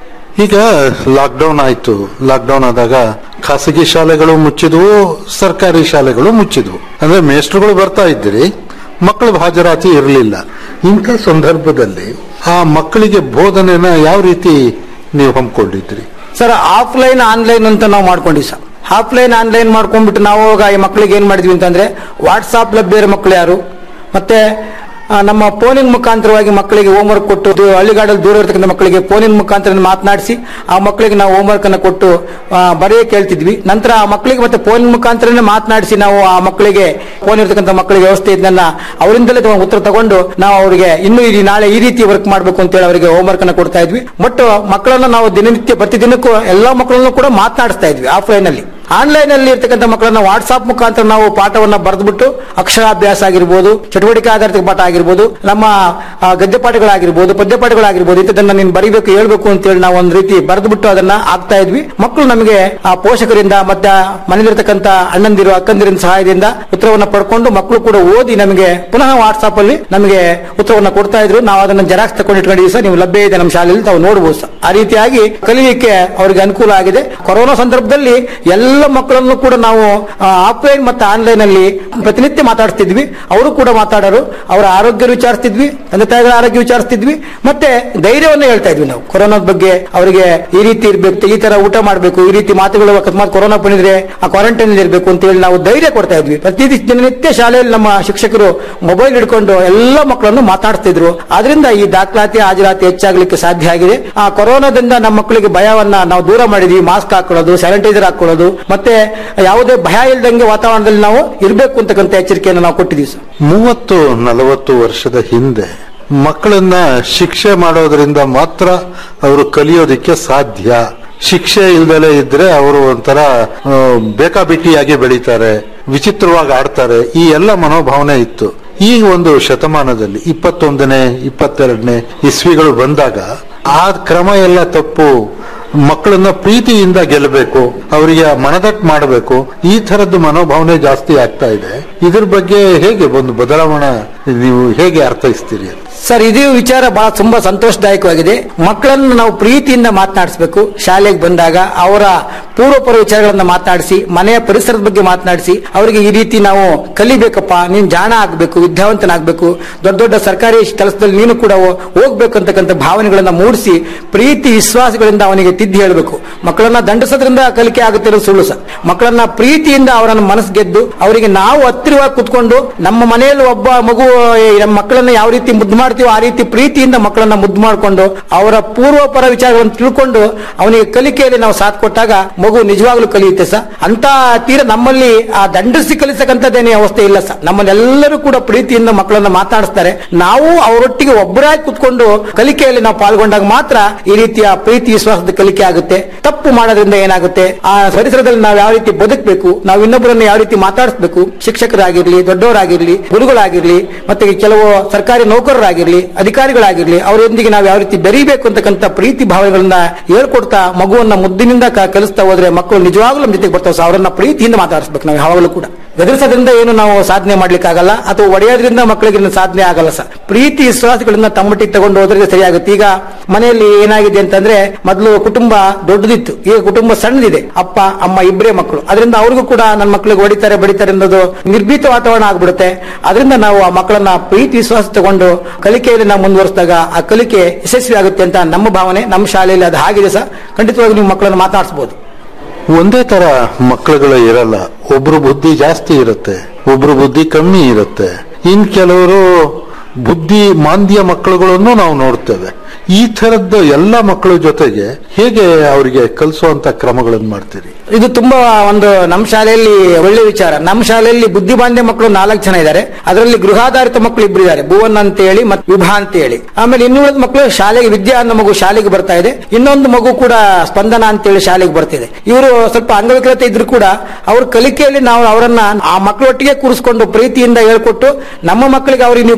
ಈಗ ಲಾಕ್ಡೌನ್ ಆಯ್ತು ಲಾಕ್ಡೌನ್ ಆದಾಗ ಖಾಸಗಿ ಶಾಲೆಗಳು ಮುಚ್ಚಿದ್ವು ಸರ್ಕಾರಿ ಶಾಲೆಗಳು ಮುಚ್ಚಿದ್ವು ಅಂದ್ರೆ ಮೇಸ್ಟ್ರುಗಳು ಬರ್ತಾ ಇದ್ದೀರಿ ಮಕ್ಕಳ ಹಾಜರಾತಿ ಇರಲಿಲ್ಲ ಇಂಥ ಸಂದರ್ಭದಲ್ಲಿ ಆ ಮಕ್ಕಳಿಗೆ ಬೋಧನೆನ ಯಾವ ರೀತಿ ನೀವು ಹಮ್ಮಿಕೊಂಡಿದ್ರಿ ಸರ್ ಆಫ್ಲೈನ್ ಆನ್ಲೈನ್ ಅಂತ ನಾವು ಮಾಡ್ಕೊಂಡಿವಿ ಸರ್ ಆಫ್ಲೈನ್ ಆನ್ಲೈನ್ ಮಾಡ್ಕೊಂಡ್ಬಿಟ್ಟು ನಾವು ಈಗ ಈ ಮಕ್ಕಳಿಗೆ ಏನ್ ಮಾಡಿದ್ವಿ ಅಂತಂದ್ರೆ ವಾಟ್ಸಾಪ್ ಲಭ್ಯ ಇರೋ ಮಕ್ಕಳು ಯಾರು ಮತ್ತೆ ಆ, ನಮ್ಮ ಫೋನಿನ ಮುಖಾಂತರವಾಗಿ ಮಕ್ಕಳಿಗೆ ಹೋಮ್ವರ್ಕ್ ಕೊಟ್ಟು ದೂ- ಹಳ್ಳಿಗಾಡಲ್ಲಿ ದೂರ ಇರತಕ್ಕಂಥ ಮಕ್ಕಳಿಗೆ ಫೋನಿನ ಮುಖಾಂತರ ಮಾತನಾಡಿಸಿ ಆ ಮಕ್ಕಳಿಗೆ ನಾವು ಹೋಮ್ವರ್ಕ್ ಅನ್ನು ಕೊಟ್ಟು ಆ, ಬರೆಯಕ್ಕೆ ಹೇಳ್ತಿದ್ವಿ ನಂತರ ಆ ಮಕ್ಕಳಿಗೆ ಮತ್ತೆ ಫೋನ್ ಮುಖಾಂತರನೇ ಮಾತನಾಡಿಸಿ ನಾವು ಆ ಮಕ್ಕಳಿಗೆ ಫೋನ್ ಇರತಕ್ಕಂಥ ಮಕ್ಕಳಿಗೆ ವ್ಯವಸ್ಥೆ ಇದನ್ನ ಅವರಿಂದಲೇ ತಗೊಂಡು ಉತ್ತರ ತಗೊಂಡು ನಾವು ಅವರಿಗೆ ಇನ್ನು ಈ ನಾಳೆ ಈ ರೀತಿ ವರ್ಕ್ ಮಾಡಬೇಕು ಅಂತೇಳಿ ಅವರಿಗೆ ಹೋಮ್ವರ್ಕ್ ಅನ್ನು ಕೊಡ್ತಾ ಇದ್ವಿ ಬಟ್ ಮಕ್ಕಳನ್ನ ನಾವು ದಿನನಿತ್ಯ ಪ್ರತಿದಿನಕ್ಕೂ ಎಲ್ಲಾ ಮಕ್ಕಳನ್ನು ಕೂಡ ಮಾತನಾಡಿಸ್ತಾ ಇದ್ವಿ ಆಫ್ಲೈನ್ ಅಲ್ಲಿ ಆನ್ಲೈನ್ ಅಲ್ಲಿ ಇರ್ತಕ್ಕಂಥ ಮಕ್ಕಳನ್ನ ವಾಟ್ಸ್ಆಪ್ ಮುಖಾಂತರ ನಾವು ಪಾಠವನ್ನ ಬರೆದ್ಬಿಟ್ಟು ಅಕ್ಷರಾಭ್ಯಾಸ ಆಗಿರ್ಬೋದು ಚಟುವಟಿಕೆ ಆಧಾರಿತ ಪಾಠ ಆಗಿರ್ಬೋದು ನಮ್ಮ ಆ, ಗದ್ಯ ಪಾಠಗಳಾಗಿರ್ಬೋದು ಪದ್ಯ ಪಾಠಗಳಾಗಿರ್ಬೋದು ಇಂಥದನ್ನ ನೀನು ಬರಿಬೇಕು ಹೇಳ್ಬೇಕು ಅಂತೇಳಿ ನಾವು ಒಂದ್ ರೀತಿ ಬರೆದ್ಬಿಟ್ಟು ಅದನ್ನ ಆಗ್ತಾ ಇದ್ವಿ ಮಕ್ಕಳು ನಮಗೆ ಆ ಪೋಷಕರಿಂದ ಮತ್ತೆ ಮನೇಲಿರ್ತಕ್ಕಂಥ ಅಣ್ಣಂದಿರು ಅಕ್ಕಂದಿರಿನ ಸಹಾಯದಿಂದ ಉತ್ತರವನ್ನ ಪಡ್ಕೊಂಡು ಮಕ್ಕಳು ಕೂಡ ಓದಿ ನಮಗೆ ಪುನಃ ವಾಟ್ಸ್ಆಪ್ ಅಲ್ಲಿ ನಮಗೆ ಉತ್ತರವನ್ನ ಕೊಡ್ತಾ ಇದ್ರು ನಾವು ಅದನ್ನ ಜೆರಾಕ್ಸ್ ತಗೊಂಡು ಇಟ್ಕೊಂಡಿದ್ದೀವಿ ಸರ್ ನೀವು ಲಭ್ಯ ಇದೆ ನಮ್ಮ ಶಾಲೆಯಲ್ಲಿ ತಾವು ನೋಡಬಹುದು ಸರ್ ಆ ರೀತಿಯಾಗಿ ಕಲಿಲಿಕ್ಕೆ ಅವರಿಗೆ ಅನುಕೂಲ ಆಗಿದೆ ಕೊರೋನಾ ಸಂದರ್ಭದಲ್ಲಿ ಎಲ್ಲ ಮಕ್ಕಳನ್ನು ಕೂಡ ನಾವು ಆಫ್ಲೈನ್ ಮತ್ತೆ ಆನ್ಲೈನ್ ಅಲ್ಲಿ ಪ್ರತಿನಿತ್ಯ ಮಾತಾಡ್ತಿದ್ವಿ ಅವರು ಕೂಡ ಮಾತಾಡೋರು ಅವರ ಆರೋಗ್ಯ ವಿಚಾರಿಸ್ತಿದ್ವಿ ತಂದೆ ತಾಯಿಗಳ ಆರೋಗ್ಯ ವಿಚಾರಿಸ್ತಿದ್ವಿ ಮತ್ತೆ ಧೈರ್ಯವನ್ನ ಹೇಳ್ತಾ ಇದ್ವಿ ನಾವು ಕೊರೋನಾದ ಬಗ್ಗೆ ಅವರಿಗೆ ಈ ರೀತಿ ಇರ್ಬೇಕು ಈ ತರ ಊಟ ಮಾಡಬೇಕು ಈ ರೀತಿ ಮಾತುಗಳು ಅಕಸ್ಮಾತ್ ಕೊರೋನಾ ಬಂದಿದ್ರೆ ಆ ಕ್ವಾರಂಟೈನ್ ಇರಬೇಕು ಅಂತ ಹೇಳಿ ನಾವು ಧೈರ್ಯ ಕೊಡ್ತಾ ಇದ್ವಿ ಪ್ರತಿ ದಿನನಿತ್ಯ ಶಾಲೆಯಲ್ಲಿ ನಮ್ಮ ಶಿಕ್ಷಕರು ಮೊಬೈಲ್ ಹಿಡ್ಕೊಂಡು ಎಲ್ಲ ಮಕ್ಕಳನ್ನು ಮಾತಾಡ್ತಿದ್ರು ಆದ್ರಿಂದ ಈ ದಾಖಲಾತಿ ಹಾಜರಾತಿ ಹೆಚ್ಚಾಗ್ಲಿಕ್ಕೆ ಸಾಧ್ಯ ಆಗಿದೆ ಆ ಕೊರೋನಾದಿಂದ ನಮ್ಮ ಮಕ್ಕಳಿಗೆ ಭಯವನ್ನ ನಾವು ದೂರ ಮಾಡಿದ್ವಿ ಮಾಸ್ಕ್ ಹಾಕೊಳ್ಳೋದು ಸ್ಯಾನಿಟೈಸರ್ ಹಾಕೊಳ್ಳೋದು ಮತ್ತೆ ಯಾವುದೇ ಭಯ ಇಲ್ದಂಗೆ ವಾತಾವರಣದಲ್ಲಿ ನಾವು ಇರಬೇಕು ಅಂತಕ್ಕಂಥ ಎಚ್ಚರಿಕೆಯನ್ನು ನಾವು ಕೊಟ್ಟಿದ್ದೀವಿ ಸರ್ ಮೂವತ್ತು ನಲವತ್ತು ವರ್ಷದ ಹಿಂದೆ ಮಕ್ಕಳನ್ನ ಶಿಕ್ಷೆ ಮಾಡೋದ್ರಿಂದ ಮಾತ್ರ ಅವರು ಕಲಿಯೋದಿಕ್ಕೆ ಸಾಧ್ಯ ಶಿಕ್ಷೆ ಇಲ್ದಲೇ ಇದ್ರೆ ಅವರು ಒಂಥರ ಆ, ಬೇಕಾಬಿಟ್ಟಿಯಾಗಿ ಬೆಳೀತಾರೆ ವಿಚಿತ್ರವಾಗಿ ಆಡ್ತಾರೆ ಈ ಎಲ್ಲ ಮನೋಭಾವನೆ ಇತ್ತು ಈ ಒಂದು ಶತಮಾನದಲ್ಲಿ ಇಪ್ಪತ್ತೊಂದನೇ ಇಪ್ಪತ್ತೆರಡನೇ ಇಸ್ವಿಗಳು ಬಂದಾಗ ಆ ಕ್ರಮ ಎಲ್ಲ ತಪ್ಪು ಮಕ್ಕಳನ್ನ ಪ್ರೀತಿಯಿಂದ ಗೆಲ್ಲಬೇಕು ಅವರಿಗೆ ಮನದಟ್ಟು ಮಾಡಬೇಕು ಈ ತರದ್ದು ಮನೋಭಾವನೆ ಜಾಸ್ತಿ ಆಗ್ತಾ ಇದೆ ಇದ್ರ ಬಗ್ಗೆ ಹೇಗೆ ಒಂದು ಬದಲಾವಣೆ ನೀವು ಹೇಗೆ ಅರ್ಥೈಸ್ತೀರಿ ಅಂತ ಸರ್ ಇದು ವಿಚಾರ ಬಹಳ ತುಂಬಾ ಸಂತೋಷದಾಯಕವಾಗಿದೆ ಮಕ್ಕಳನ್ನು ನಾವು ಪ್ರೀತಿಯಿಂದ ಮಾತನಾಡಿಸಬೇಕು ಶಾಲೆಗೆ ಬಂದಾಗ ಅವರ ಪೂರ್ವಪರ ವಿಚಾರಗಳನ್ನ ಮಾತನಾಡಿಸಿ ಮನೆಯ ಪರಿಸರದ ಬಗ್ಗೆ ಮಾತನಾಡಿಸಿ ಅವರಿಗೆ ಈ ರೀತಿ ನಾವು ಕಲಿಬೇಕಪ್ಪ ನೀನ್ ಜಾಣ ಆಗ್ಬೇಕು ವಿದ್ಯಾವಂತನಾಗ್ಬೇಕು ದೊಡ್ಡ ದೊಡ್ಡ ಸರ್ಕಾರಿ ಕೆಲಸದಲ್ಲಿ ನೀನು ಕೂಡ ಹೋ- ಹೋಗ್ಬೇಕು ಅಂತಕ್ಕಂಥ ಭಾವನೆಗಳನ್ನ ಮೂಡಿಸಿ ಪ್ರೀತಿ ವಿಶ್ವಾಸಗಳಿಂದ ಅವನಿಗೆ ತಿದ್ದಿ ಹೇಳಬೇಕು ಮಕ್ಕಳನ್ನ ದಂಡಿಸೋದ್ರಿಂದ ಕಲಿಕೆ ಆಗುತ್ತೆ ಅನ್ನೋದು ಸುಳ್ಳು ಸರ್ ಮಕ್ಕಳನ್ನ ಪ್ರೀತಿಯಿಂದ ಅವರನ್ನ ಮನಸ್ಸು ಗೆದ್ದು ಅವರಿಗೆ ನಾವು ಹತ್ತಿರವಾಗಿ ಕುತ್ಕೊಂಡು ನಮ್ಮ ಮನೆಯಲ್ಲಿ ಒಬ್ಬ ಮಗು ಏ, ನಮ್ಮ ಮಕ್ಕಳನ್ನ ಯಾವ ರೀತಿ ಮುದ್ದು ಮಾಡ್ತೀವೋ ಆ ರೀತಿ ಪ್ರೀತಿಯಿಂದ ಮಕ್ಕಳನ್ನ ಮುದ್ದು ಮಾಡಿಕೊಂಡು ಅವರ ಪೂರ್ವಪರ ವಿಚಾರಗಳನ್ನು ತಿಳ್ಕೊಂಡು ಅವನಿಗೆ ಕಲಿಕೆಯಲ್ಲಿ ನಾವು ಸಾಥ್ ಕೊಟ್ಟಾಗ ಮಗು ನಿಜವಾಗ್ಲೂ ಕಲಿಯುತ್ತೆ ಸರ್ ಅಂತ ತೀರ ನಮ್ಮಲ್ಲಿ ಆ ದಂಡಿಸಿ ಕಲಿಸಕ್ಕಂಥದ್ದೇನೇ ಅವಸ್ಥೆ ಇಲ್ಲ ಸರ್ ನಮ್ಮಲ್ಲಿ ಎಲ್ಲರೂ ಕೂಡ ಪ್ರೀತಿಯಿಂದ ಮಕ್ಕಳನ್ನ ಮಾತಾಡಿಸ್ತಾರೆ ನಾವು ಅವರೊಟ್ಟಿಗೆ ಒಬ್ಬರಾಗಿ ಕುತ್ಕೊಂಡು ಕಲಿಕೆಯಲ್ಲಿ ನಾವು ಪಾಲ್ಗೊಂಡಾಗ ಮಾತ್ರ ಈ ರೀತಿಯ ಪ್ರೀತಿ ವಿಶ್ವಾಸದ ಕಲಿಕೆ ಆಗುತ್ತೆ ತಪ್ಪು ಮಾಡೋದ್ರಿಂದ ಏನಾಗುತ್ತೆ ಆ ಪರಿಸರದಲ್ಲಿ ನಾವು ಯಾವ ರೀತಿ ಬದುಕಬೇಕು ನಾವು ಇನ್ನೊಬ್ಬರನ್ನ ಯಾವ ರೀತಿ ಮಾತಾಡಿಸ್ಬೇಕು ಶಿಕ್ಷಕರಾಗಿರ್ಲಿ ದೊಡ್ಡವರಾಗಿರ್ಲಿ ಗುರುಗಳಾಗಿರ್ಲಿ ಮತ್ತೆ ಕೆಲವು ಸರ್ಕಾರಿ ನೌಕರರಾಗಿರ್ಲಿ ಅಧಿಕಾರಿಗಳಾಗಿರ್ಲಿ ಅವರೊಂದಿಗೆ ನಾವು ಯಾವ ರೀತಿ ಬೆರೀಬೇಕು ಅಂತಕ್ಕಂಥ ಪ್ರೀತಿ ಭಾವನೆಗಳನ್ನ ಹೇಳ್ಕೊಡ್ತಾ ಮಗುವನ್ನ ಮುದ್ದಿನಿಂದ ಕ- ಕಲಿಸ್ತಾ ಹೋದ್ರೆ ಮಕ್ಕಳು ನಿಜವಾಗ್ಲೂ ನಮ್ಮ ಜೊತೆಗೆ ಬರ್ತಾವೆ ಸರ್ ಅವರನ್ನ ಪ್ರೀತಿಯಿಂದ ಮಾತಾಡಿಸ್ಬೇಕು ನಾವು ಯಾವಾಗಲೂ ಕೂಡ ಗದರಿಸೋದ್ರಿಂದ ಏನು ನಾವು ಸಾಧನೆ ಮಾಡ್ಲಿಕ್ಕೆ ಆಗಲ್ಲ ಅಥವಾ ಒಡೆಯೋದ್ರಿಂದ ಮಕ್ಕಳಿಗೆ ಇನ್ನು ಸಾಧನೆ ಆಗಲ್ಲ ಸರ್ ಪ್ರೀತಿ ವಿಶ್ವಾಸಗಳನ್ನ ತಮ್ಮಟ್ಟಿಗೆ ತಗೊಂಡು ಹೋದ್ರೆ ಸರಿಯಾಗುತ್ತೆ ಈಗ ಮನೆಯಲ್ಲಿ ಏನಾಗಿದೆ ಅಂತಂದ್ರೆ ಮೊದಲು ಕುಟುಂಬ ದೊಡ್ಡದಿತ್ತು ಈಗ ಕುಟುಂಬ ಸಣ್ಣದಿದೆ ಅಪ್ಪ ಅಮ್ಮ ಇಬ್ಬರೇ ಮಕ್ಕಳು ಅದರಿಂದ ಅವ್ರಿಗೂ ಕೂಡ ನನ್ನ ಮಕ್ಕಳಿಗೆ ಹೊಡಿತಾರೆ ಬಡಿತಾರೆ ಅನ್ನೋದು ನಿರ್ಭೀತ ವಾತಾವರಣ ಆಗ್ಬಿಡುತ್ತೆ ಅದರಿಂದ ನಾವು ಆ ಮಕ್ಕಳನ್ನ ಪ್ರೀತಿ ವಿಶ್ವಾಸ ತಗೊಂಡು ಕಲಿಕೆಯಲ್ಲಿ ನಾವು ಮುಂದುವರಿಸಿದಾಗ ಆ ಕಲಿಕೆ ಯಶಸ್ವಿ ಆಗುತ್ತೆ ಅಂತ ನಮ್ಮ ಭಾವನೆ ನಮ್ಮ ಶಾಲೆಯಲ್ಲಿ ಅದು ಆಗಿದೆ ಸರ್ ಖಂಡಿತವಾಗಿ ನೀವು ಮಕ್ಕಳನ್ನು ಮಾತಾಡಿಸಬಹುದು ಒಂದೇ ತರ ಮಕ್ಕಳುಗಳು ಇರಲ್ಲ ಒಬ್ರು ಬುದ್ಧಿ ಜಾಸ್ತಿ ಇರುತ್ತೆ ಒಬ್ರು ಬುದ್ಧಿ ಕಮ್ಮಿ ಇರುತ್ತೆ ಇನ್ ಕೆಲವರು ಬುದ್ಧಿ ಮಾಂದ್ಯ ಮಕ್ಕಳುಗಳನ್ನು ನಾವು ನೋಡ್ತೇವೆ ಈ ತರದ್ದು ಎಲ್ಲ ಮಕ್ಕಳ ಜೊತೆಗೆ ಹೇಗೆ ಅವರಿಗೆ ಕಲಿಸುವಂತ ಕ್ರಮಗಳನ್ನು ಮಾಡ್ತೀರಿ ಇದು ತುಂಬಾ ಒಂದು ನಮ್ಮ ಶಾಲೆಯಲ್ಲಿ ಒಳ್ಳೆ ವಿಚಾರ ನಮ್ಮ ಶಾಲೆಯಲ್ಲಿ ಬುದ್ಧಿಮಾಂದ್ಯ ಮಕ್ಕಳು ನಾಲ್ಕು ಜನ ಇದ್ದಾರೆ ಅದರಲ್ಲಿ ಗೃಹಾಧಾರಿತ ಮಕ್ಕಳು ಇಬ್ರು ಇದ್ದಾರೆ ಭುವನ್ ಅಂತ ಹೇಳಿ ಮತ್ತು ವಿಭಾ ಅಂತ ಹೇಳಿ ಆಮೇಲೆ ಇನ್ನುಳಿದ ಮಕ್ಕಳು ಶಾಲೆಗೆ ವಿದ್ಯಾ ಅನ್ನೋ ಮಗು ಶಾಲೆಗೆ ಬರ್ತಾ ಇದೆ ಇನ್ನೊಂದು ಮಗು ಕೂಡ ಸ್ಪಂದನ ಅಂತ ಹೇಳಿ ಶಾಲೆಗೆ ಬರ್ತಿದೆ ಇವರು ಸ್ವಲ್ಪ ಅಂಗವಿಕಲತೆ ಇದ್ರು ಕೂಡ ಅವ್ರ ಕಲಿಕೆಯಲ್ಲಿ ನಾವು ಅವರನ್ನ ಆ ಮಕ್ಕಳೊಟ್ಟಿಗೆ ಕೂರಿಸ್ಕೊಂಡು ಪ್ರೀತಿಯಿಂದ ಹೇಳ್ಕೊಟ್ಟು ನಮ್ಮ ಮಕ್ಕಳಿಗೆ ಅವ್ರಿಗೆ ನೀವು ಕಲಿಸ್ಬೇಕು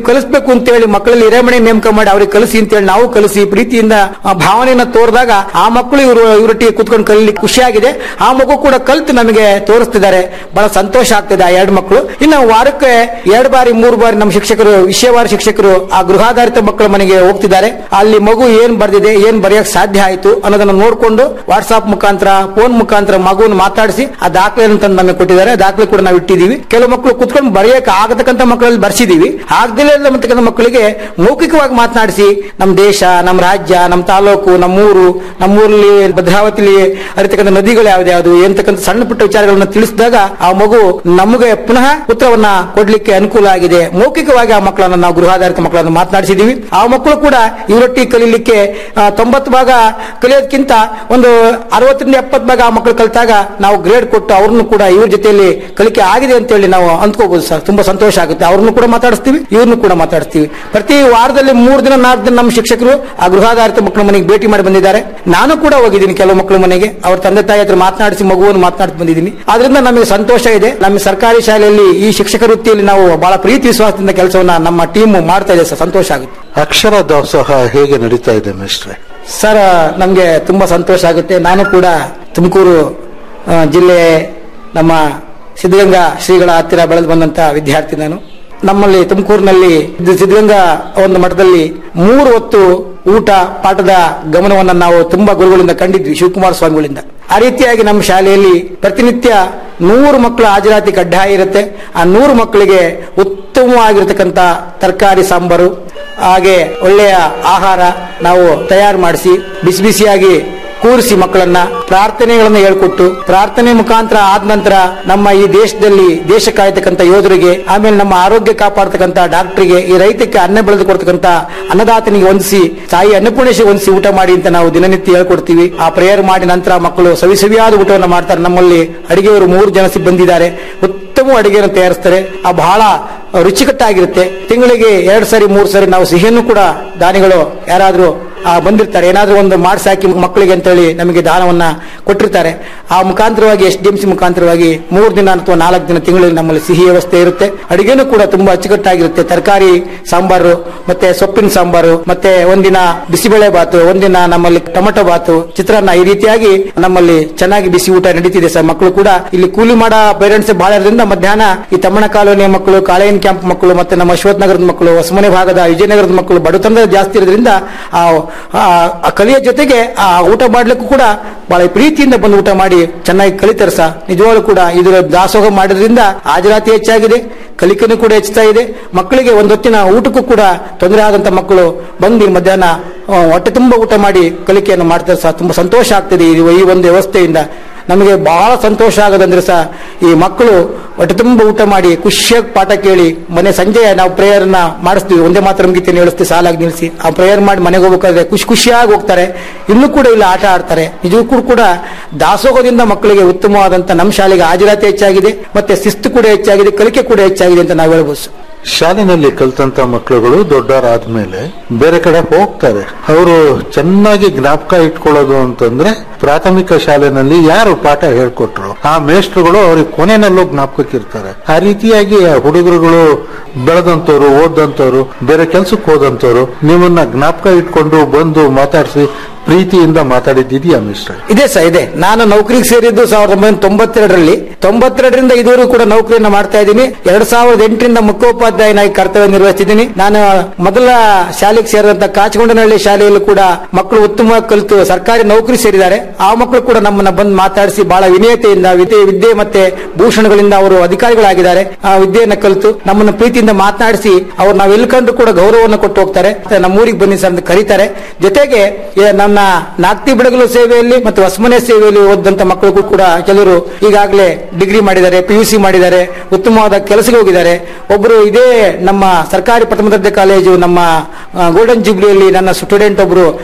ಕಲಿಬೇಕು ಅಂತೇಳಿ ಮಕ್ಕಳಲ್ಲಿ ಹಿರೇಮಣಿ ನೇಮಕ ಮಾಡಿ ಅವ್ರಿಗೆ ಕಲಿಸಿ ಅಂತೇಳಿ ನಾವು ಕಲಿಸಿ ಪ್ರೀತಿಯಿಂದ ಆ ಭಾವನೆಯನ್ನ ತೋರಿದಾಗ ಆ ಮಕ್ಕಳು ಇವರು ಇವರೊಟ್ಟಿಗೆ ಕೂತ್ಕೊಂಡು ಕಲಿಲಿಕ್ಕೆ ಖುಷಿಯಾಗಿದೆ ಆ ಮಗು ಕೂಡ ಕಲಿತು ನಮಗೆ ತೋರಿಸ್ತಿದ್ದಾರೆ ಬಹಳ ಸಂತೋಷ ಆಗ್ತಿದೆ ಆ ಎರಡು ಮಕ್ಕಳು ಇನ್ನು ವಾರಕ್ಕೆ ಎರಡು ಬಾರಿ ಮೂರು ಬಾರಿ ನಮ್ಮ ಶಿಕ್ಷಕರು ವಿಷಯವಾರ ಶಿಕ್ಷಕರು ಆ ಗೃಹಾಧಾರಿತ ಮಕ್ಕಳ ಮನೆಗೆ ಹೋಗ್ತಿದ್ದಾರೆ ಅಲ್ಲಿ ಮಗು ಏನ್ ಬರ್ದಿದೆ ಏನ್ ಬರೆಯಕ್ ಸಾಧ್ಯ ಆಯ್ತು ಅನ್ನೋದನ್ನ ನೋಡ್ಕೊಂಡು ವಾಟ್ಸ್ಆಪ್ ಮುಖಾಂತರ ಫೋನ್ ಮುಖಾಂತರ ಮಗುವನ್ನು ಮಾತಾಡಿಸಿ ಆ ದಾಖಲೆಯನ್ನು ತಂದು ನಮಗೆ ಕೊಟ್ಟಿದ್ದಾರೆ ಆ ದಾಖಲೆ ಕೂಡ ನಾವು ಇಟ್ಟಿದ್ದೀವಿ ಕೆಲವು ಮಕ್ಕಳು ಕುತ್ಕೊಂಡು ಬರೆಯಕ್ಕೆ ಆಗತಕ್ಕಂತ ಮಕ್ಕಳಲ್ಲಿ ಬರ್ಸಿದೀವಿ ಆಗದಿಲ್ಲ ಇರ್ತಕ್ಕಂಥ ಮಕ್ಕಳಿಗೆ ಮೌಖಿಕವಾಗಿ ಮಾತನಾಡಿಸಿ ನಮ್ಮ ದೇಶ ನಮ್ಮ ರಾಜ್ಯ ನಮ್ಮ ತಾಲೂಕು ನಮ್ಮೂರು ನಮ್ಮೂರಲ್ಲಿ ಭದ್ರಾವತಿಲಿ ಹರಿತಕ್ಕಂಥ ನದಿಗಳು ಯಾವ್ದು ಎಂತಕ್ಕಂಥ ಸಣ್ಣ ಪುಟ್ಟ ವಿಚಾರಗಳನ್ನ ತಿಳಿಸಿದಾಗ ಆ ಮಗು ನಮಗೆ ಪುನಃ ಉತ್ತರವನ್ನ ಕೊಡ್ಲಿಕ್ಕೆ ಅನುಕೂಲ ಆಗಿದೆ ಮೌಖಿಕವಾಗಿ ಆ ಮಕ್ಕಳನ್ನ ನಾವು ಗೃಹಾಧಾರಿತ ಮಕ್ಕಳನ್ನು ಮಾತನಾಡಿಸಿದೀವಿ ಆ ಮಕ್ಕಳು ಕೂಡ ಇವರೊಟ್ಟಿಗೆ ಕಲೀಲಿಕ್ಕೆ ಆ, ತೊಂಬತ್ತು ಭಾಗ ಕಲಿಯೋದಕ್ಕಿಂತ ಒಂದು ಅರವತ್ತರಿಂದ ಎಪ್ಪತ್ತು ಭಾಗ ಆ ಮಕ್ಕಳು ಕಲಿತಾಗ ನಾವು ಗ್ರೇಡ್ ಕೊಟ್ಟು ಅವ್ರನ್ನು ಕೂಡ ಇವ್ರ ಜೊತೆಯಲ್ಲಿ ಕಲಿಕೆ ಆಗಿದೆ ಅಂತ ಹೇಳಿ ನಾವು ಅಂದ್ಕೋಬಹುದು ಸರ್ ತುಂಬಾ ಸಂತೋಷ ಆಗುತ್ತೆ ಅವ್ರನ್ನು ಕೂಡ ಮಾತಾಡಿಸ್ತೀವಿ ಇವ್ರನ್ನು ಕೂಡ ಮಾತಾಡಿಸ್ತೀವಿ ಪ್ರತಿ ವಾರದಲ್ಲಿ ಮೂರು ದಿನ ನಾಲ್ಕು ದಿನ ನಮ್ಮ ಶಿಕ್ಷಕರು ಆ ಗೃಹಾಧಾರಿತ ಮಕ್ಕಳ ಮನೆಗೆ ಭೇಟಿ ಮಾಡಿ ಬಂದಿದ್ದಾರೆ ನಾನು ಕೂಡ ಹೋಗಿದ್ದೀನಿ ಕೆಲವು ಮಕ್ಕಳ ಮನೆಗೆ ಅವ್ರ ತಂದೆ ತಾಯಿ ಹತ್ರ ಮಾತನಾಡಿಸಿ ಮಗುವನ್ನು ಮಾತನಾಡಿ ಬಂದಿದ್ದೀನಿ ಆದ್ರಿಂದ ನಮಗೆ ಸಂತೋಷ ಇದೆ ನಮ್ಮ ಸರ್ಕಾರಿ ಶಾಲೆಯಲ್ಲಿ ಈ ಶಿಕ್ಷಕ ವೃತ್ತಿಯಲ್ಲಿ ನಾವು ಬಹಳ ಪ್ರೀತಿ ವಿಶ್ವಾಸದಿಂದ ಕೆಲಸವನ್ನ ನಮ್ಮ ಟೀಮ್ ಮಾಡ್ತಾ ಇದೆ ಸರ್ ಸಂತೋಷ ಆಗುತ್ತೆ ಅಕ್ಷರ ದಾಸೋಹ ಹೇಗೆ ನಡೀತಾ ಇದೆ ಮಿಸ್ಟ್ರೆ ಸರ್ ನಮಗೆ ತುಂಬಾ ಸಂತೋಷ ಆಗುತ್ತೆ ನಾನು ಕೂಡ ತುಮಕೂರು ಆ, ಜಿಲ್ಲೆ ನಮ್ಮ ಸಿದ್ಧಗಂಗಾ ಶ್ರೀಗಳ ಹತ್ತಿರ ಬೆಳೆದು ಬಂದಂತ ವಿದ್ಯಾರ್ಥಿ ನಾನು ನಮ್ಮಲ್ಲಿ ತುಮಕೂರಿನಲ್ಲಿ ಇದು ಸಿದ್ಧಗಂಗಾ ಒಂದು ಮಠದಲ್ಲಿ ಮೂರು ಹೊತ್ತು ಊಟ ಪಾಠದ ಗಮನವನ್ನ ನಾವು ತುಂಬಾ ಗುರುಗಳಿಂದ ಕಂಡಿದ್ವಿ ಶಿವಕುಮಾರ ಸ್ವಾಮಿಗಳಿಂದ ಆ ರೀತಿಯಾಗಿ ನಮ್ಮ ಶಾಲೆಯಲ್ಲಿ ಪ್ರತಿನಿತ್ಯ ನೂರು ಮಕ್ಕಳ ಹಾಜರಾತಿ ಕಡ್ಡಾಯ ಇರುತ್ತೆ ಆ ನೂರು ಮಕ್ಕಳಿಗೆ ಉತ್ತಮವಾಗಿರ್ತಕ್ಕಂಥ ತರಕಾರಿ ಸಾಂಬಾರು ಹಾಗೆ ಒಳ್ಳೆಯ ಆಹಾರ ನಾವು ತಯಾರು ಮಾಡಿಸಿ ಬಿಸಿ ಬಿಸಿಯಾಗಿ ಕೂರಿಸಿ ಮಕ್ಕಳನ್ನ ಪ್ರಾರ್ಥನೆಗಳನ್ನ ಹೇಳ್ಕೊಟ್ಟು ಪ್ರಾರ್ಥನೆ ಮುಖಾಂತರ ಆದ ನಂತರ ನಮ್ಮ ಈ ದೇಶದಲ್ಲಿ ದೇಶ ಕಾಯ್ತಕ್ಕಂಥ ಯೋಧರಿಗೆ ಆಮೇಲೆ ನಮ್ಮ ಆರೋಗ್ಯ ಕಾಪಾಡ್ತಕ್ಕಂಥ ಡಾಕ್ಟರ್ಗೆ ಈ ರೈತಕ್ಕೆ ಅನ್ನ ಬೆಳೆದು ಕೊಡ್ತಕ್ಕಂಥ ಅನ್ನದಾತನಿಗೆ ಹೊಂದಿಸಿ ತಾಯಿ ಅನ್ನಪೂರ್ಣೇಶ್ವರಿ ಹೊಂದಿಸಿ ಊಟ ಮಾಡಿ ಅಂತ ನಾವು ದಿನನಿತ್ಯ ಹೇಳ್ಕೊಡ್ತೀವಿ ಆ ಪ್ರೇಯರ್ ಮಾಡಿ ನಂತರ ಮಕ್ಕಳು ಸವಿ ಸವಿಯಾದ ಊಟವನ್ನು ಮಾಡ್ತಾರೆ ನಮ್ಮಲ್ಲಿ ಅಡಿಗೆಯವರು ಮೂರು ಜನ ಬಂದಿದ್ದಾರೆ ಉತ್ತಮ ಅಡಿಗೆಯನ್ನು ತಯಾರಿಸ್ತಾರೆ ಆ ಬಹಳ ರುಚಿಕಟ್ಟಾಗಿರುತ್ತೆ ತಿಂಗಳಿಗೆ ಎರಡು ಸರಿ ಮೂರು ಸರಿ ನಾವು ಸಿಹಿಯನ್ನು ಕೂಡ ದಾನಿಗಳು ಯಾರಾದ್ರೂ ಆ, ಬಂದಿರ್ತಾರೆ ಏನಾದ್ರೂ ಒಂದು ಮಾಡ್ಸಾಕಿ ಮಕ್ಕಳಿಗೆ ಅಂತೇಳಿ ನಮಗೆ ದಾನವನ್ನ ಕೊಟ್ಟಿರ್ತಾರೆ ಆ ಮುಖಾಂತರವಾಗಿ ಎಸ್ ಡಿ ಎಂ ಸಿ ಮುಖಾಂತರವಾಗಿ ಮೂರು ದಿನ ಅಥವಾ ನಾಲ್ಕು ದಿನ ತಿಂಗಳಲ್ಲಿ ನಮ್ಮಲ್ಲಿ ಸಿಹಿ ವ್ಯವಸ್ಥೆ ಇರುತ್ತೆ ಅಡಿಗೆನೂ ಕೂಡ ತುಂಬಾ ಅಚ್ಚುಕಟ್ಟಾಗಿರುತ್ತೆ ತರಕಾರಿ ಸಾಂಬಾರು ಮತ್ತೆ ಸೊಪ್ಪಿನ ಸಾಂಬಾರು ಮತ್ತೆ ಒಂದಿನ ಬಿಸಿಬೇಳೆ ಬಾತು ಒಂದಿನ ನಮ್ಮಲ್ಲಿ ಟೊಮೆಟೊ ಬಾತು ಚಿತ್ರಾನ್ನ ಈ ರೀತಿಯಾಗಿ ನಮ್ಮಲ್ಲಿ ಚೆನ್ನಾಗಿ ಬಿಸಿ ಊಟ ನಡೀತಿದೆ ಸರ್ ಮಕ್ಕಳು ಕೂಡ ಇಲ್ಲಿ ಕೂಲಿ ಮಾಡೋ ಪೇರೆಂಟ್ಸ್ ಬಹಳ ಇರೋದ್ರಿಂದ ಮಧ್ಯಾಹ್ನ ಈ ತಮ್ಮಣ ಕಾಲೋನಿಯ ಮಕ್ಕಳು ಕಾಳೆಯನ್ ಕ್ಯಾಂಪ್ ಮಕ್ಕಳು ಮತ್ತೆ ನಮ್ಮ ಅಶ್ವಥ್ ನಗರದ ಮಕ್ಕಳು ಹೊಸಮನೆ ಭಾಗದ ವಿಜಯನಗರದ ಮಕ್ಕಳು ಬಡತನದ ಜಾಸ್ತಿ ಇರೋದ್ರಿಂದ ಆ ಆ- ಆ ಕಲಿಯ ಜೊತೆಗೆ ಆ ಊಟ ಮಾಡ್ಲಿಕ್ಕೂ ಕೂಡ ಬಹಳ ಪ್ರೀತಿಯಿಂದ ಬಂದು ಊಟ ಮಾಡಿ ಚೆನ್ನಾಗಿ ಕಲಿತಾರೆ ಸರ್ ನಿಜವಾಗ್ಲೂ ಕೂಡ ಇದರ ದಾಸೋಹ ಮಾಡೋದ್ರಿಂದ ಹಾಜರಾತಿ ಹೆಚ್ಚಾಗಿದೆ ಕಲಿಕೆನೂ ಕೂಡ ಹೆಚ್ಚುತ್ತಾ ಇದೆ ಮಕ್ಕಳಿಗೆ ಒಂದೊತ್ತಿನ ಊಟಕ್ಕೂ ಕೂಡ ತೊಂದರೆ ಆದಂತ ಮಕ್ಕಳು ಬಂದು ಈ ಮಧ್ಯಾಹ್ನ ಆ, ಹೊಟ್ಟೆ ತುಂಬ ಊಟ ಮಾಡಿ ಕಲಿಕೆಯನ್ನು ಮಾಡ್ತಾರೆ ಸರ್ ತುಂಬಾ ಸಂತೋಷ ಆಗ್ತದೆ ಈ ಈ ಒಂದು ವ್ಯವಸ್ಥೆಯಿಂದ ನಮಗೆ ಬಹಳ ಸಂತೋಷ ಆಗೋದಂದ್ರೆ ಸಹ ಈ ಮಕ್ಕಳು ಹೊಟ್ಟೆ ತುಂಬ ಊಟ ಮಾಡಿ ಖುಷಿಯಾಗಿ ಪಾಠ ಕೇಳಿ ಮನೆ ಸಂಜೆ ನಾವು ಪ್ರೇಯರ್ನ ಮಾಡಿಸ್ತೀವಿ ಒಂದೇ ಮಾತ್ರ ಗೀತೆಯನ್ನು ಹೇಳಿಸ್ತೀವಿ ಸಾಲಾಗಿ ನಿಲ್ಲಿಸಿ ಆ ಪ್ರೇಯರ್ ಮಾಡಿ ಮನೆಗೆ ಹೋಗ್ಬೇಕಾದ್ರೆ ಖುಷಿ ಖುಷಿಯಾಗಿ ಹೋಗ್ತಾರೆ ಇಲ್ಲೂ ಕೂಡ ಇಲ್ಲಿ ಆಟ ಆಡ್ತಾರೆ ನಿಜಕ್ಕೂ ಕೂಡ ದಾಸೋಹದಿಂದ ಮಕ್ಕಳಿಗೆ ಉತ್ತಮವಾದಂತ ನಮ್ಮ ಶಾಲೆಗೆ ಹಾಜರಾತಿ ಹೆಚ್ಚಾಗಿದೆ ಮತ್ತೆ ಶಿಸ್ತು ಕೂಡ ಹೆಚ್ಚಾಗಿದೆ ಕಲಿಕೆ ಕೂಡ ಹೆಚ್ಚಾಗಿದೆ ಅಂತ ನಾವು ಹೇಳ್ಬೋದು ಸರ್. ಶಾಲೆನಲ್ಲಿ ಕಲ್ತಂತ ಮಕ್ಕಳುಗಳು ದೊಡ್ಡವರಾದ್ಮೇಲೆ ಬೇರೆ ಕಡೆ ಹೋಗ್ತಾರೆ ಅವರು ಚೆನ್ನಾಗಿ ಜ್ಞಾಪಕ ಇಟ್ಕೊಳ್ಳೋದು ಅಂತಂದ್ರೆ ಪ್ರಾಥಮಿಕ ಶಾಲೆನಲ್ಲಿ ಯಾರು ಪಾಠ ಹೇಳ್ಕೊಟ್ರು ಆ ಮೇಷ್ಟ್ರುಗಳು ಅವ್ರಿಗೆ ಕೊನೆನಲ್ಲೂ ಜ್ಞಾಪಕಕ್ಕಿರ್ತಾರೆ ಆ ರೀತಿಯಾಗಿ ಆ ಹುಡುಗರುಗಳು ಬೆಳೆದಂತವ್ರು ಓದಂತವ್ರು ಬೇರೆ ಕೆಲ್ಸಕ್ಕೆ ಹೋದಂತವ್ರು ನಿಮ್ಮನ್ನ ಜ್ಞಾಪಕ ಇಟ್ಕೊಂಡು ಬಂದು ಮಾತಾಡಿಸಿ ಪ್ರೀತಿಯಿಂದ ಮಾತಾಡಿದ್ದಿದ್ಯಾ ಮಿಸ್ಟರ್ ಇದೆ ಸರ್ ಇದೆ ನಾನು ನೌಕರಿಗೆ ಸೇರಿದ್ದು ಸಾವಿರದ ಒಂಬೈನೂರ ತೊಂಬತ್ತೆರಡರಲ್ಲಿ ತೊಂಬತ್ತೆರಡರಿಂದ ಇದುವರೆಗೂ ಕೂಡ ನೌಕರಿಯನ್ನು ಮಾಡ್ತಾ ಇದ್ದೀನಿ ಎರಡ್ ಸಾವಿರದ ಎಂಟರಿಂದ ಮುಖ್ಯೋಪಾಧ್ಯಾಯನಾಗಿ ಕರ್ತವ್ಯ ನಿರ್ವಹಿಸಿದ್ದೀನಿ ನಾನು ಮೊದಲ ಶಾಲೆಗೆ ಸೇರಿದಂತ ಕಾಚಗೊಂಡನಹಳ್ಳಿ ಶಾಲೆಯಲ್ಲೂ ಕೂಡ ಮಕ್ಕಳು ಉತ್ತಮವಾಗಿ ಕಲಿತು ಸರ್ಕಾರಿ ನೌಕರಿ ಸೇರಿದ್ದಾರೆ ಆ ಮಕ್ಕಳು ಕೂಡ ನಮ್ಮನ್ನ ಬಂದು ಮಾತಾಡಿಸಿ ಬಹಳ ವಿನಯತೆಯಿಂದ ವಿದ್ಯೆ ವಿದ್ಯೆ ಮತ್ತೆ ಭೂಷಣಗಳಿಂದ ಅವರು ಅಧಿಕಾರಿಗಳಾಗಿದ್ದಾರೆ ಆ ವಿದ್ಯೆಯನ್ನ ಕಲಿತು ನಮ್ಮನ್ನ ಪ್ರೀತಿಯಿಂದ ಮಾತನಾಡಿಸಿ ಅವ್ರು ನಾವು ಎಲ್ಲಿ ಕಂಡ್ರು ಕೂಡ ಗೌರವವನ್ನು ಕೊಟ್ಟು ಹೋಗ್ತಾರೆ ಮತ್ತೆ ನಮ್ಮ ಊರಿಗೆ ಬನ್ನಿ ಸರ್ ಅಂತ ಕರೀತಾರೆ ಜೊತೆಗೆ ಏ, ನನ್ನ ನಾಕ್ತಿ ಬಿಡಗಲು ಸೇವೆಯಲ್ಲಿ ಮತ್ತು ಹೊಸಮನೆ ಸೇವೆಯಲ್ಲಿ ಓದಂತ ಮಕ್ಕಳಿಗೂ ಕೂಡ ಕೆಲವರು ಈಗಾಗಲೇ ಡಿಗ್ರಿ ಮಾಡಿದ್ದಾರೆ ಪಿ ಯು ಸಿ ಮಾಡಿದ್ದಾರೆ ಉತ್ತಮವಾದ ಕೆಲಸಕ್ಕೆ ಹೋಗಿದ್ದಾರೆ ಒಬ್ಬರು ಇದೇ ನಮ್ಮ ಸರ್ಕಾರಿ ಪ್ರಥಮ ದರ್ಜೆ ಕಾಲೇಜು ನಮ್ಮ ಗೋಲ್ಡನ್ ಜುಬ್ಲಿಯಲ್ಲಿ ನನ್ನ ಸ್ಟೂಡೆಂಟ್ ಒಬ್ಬರು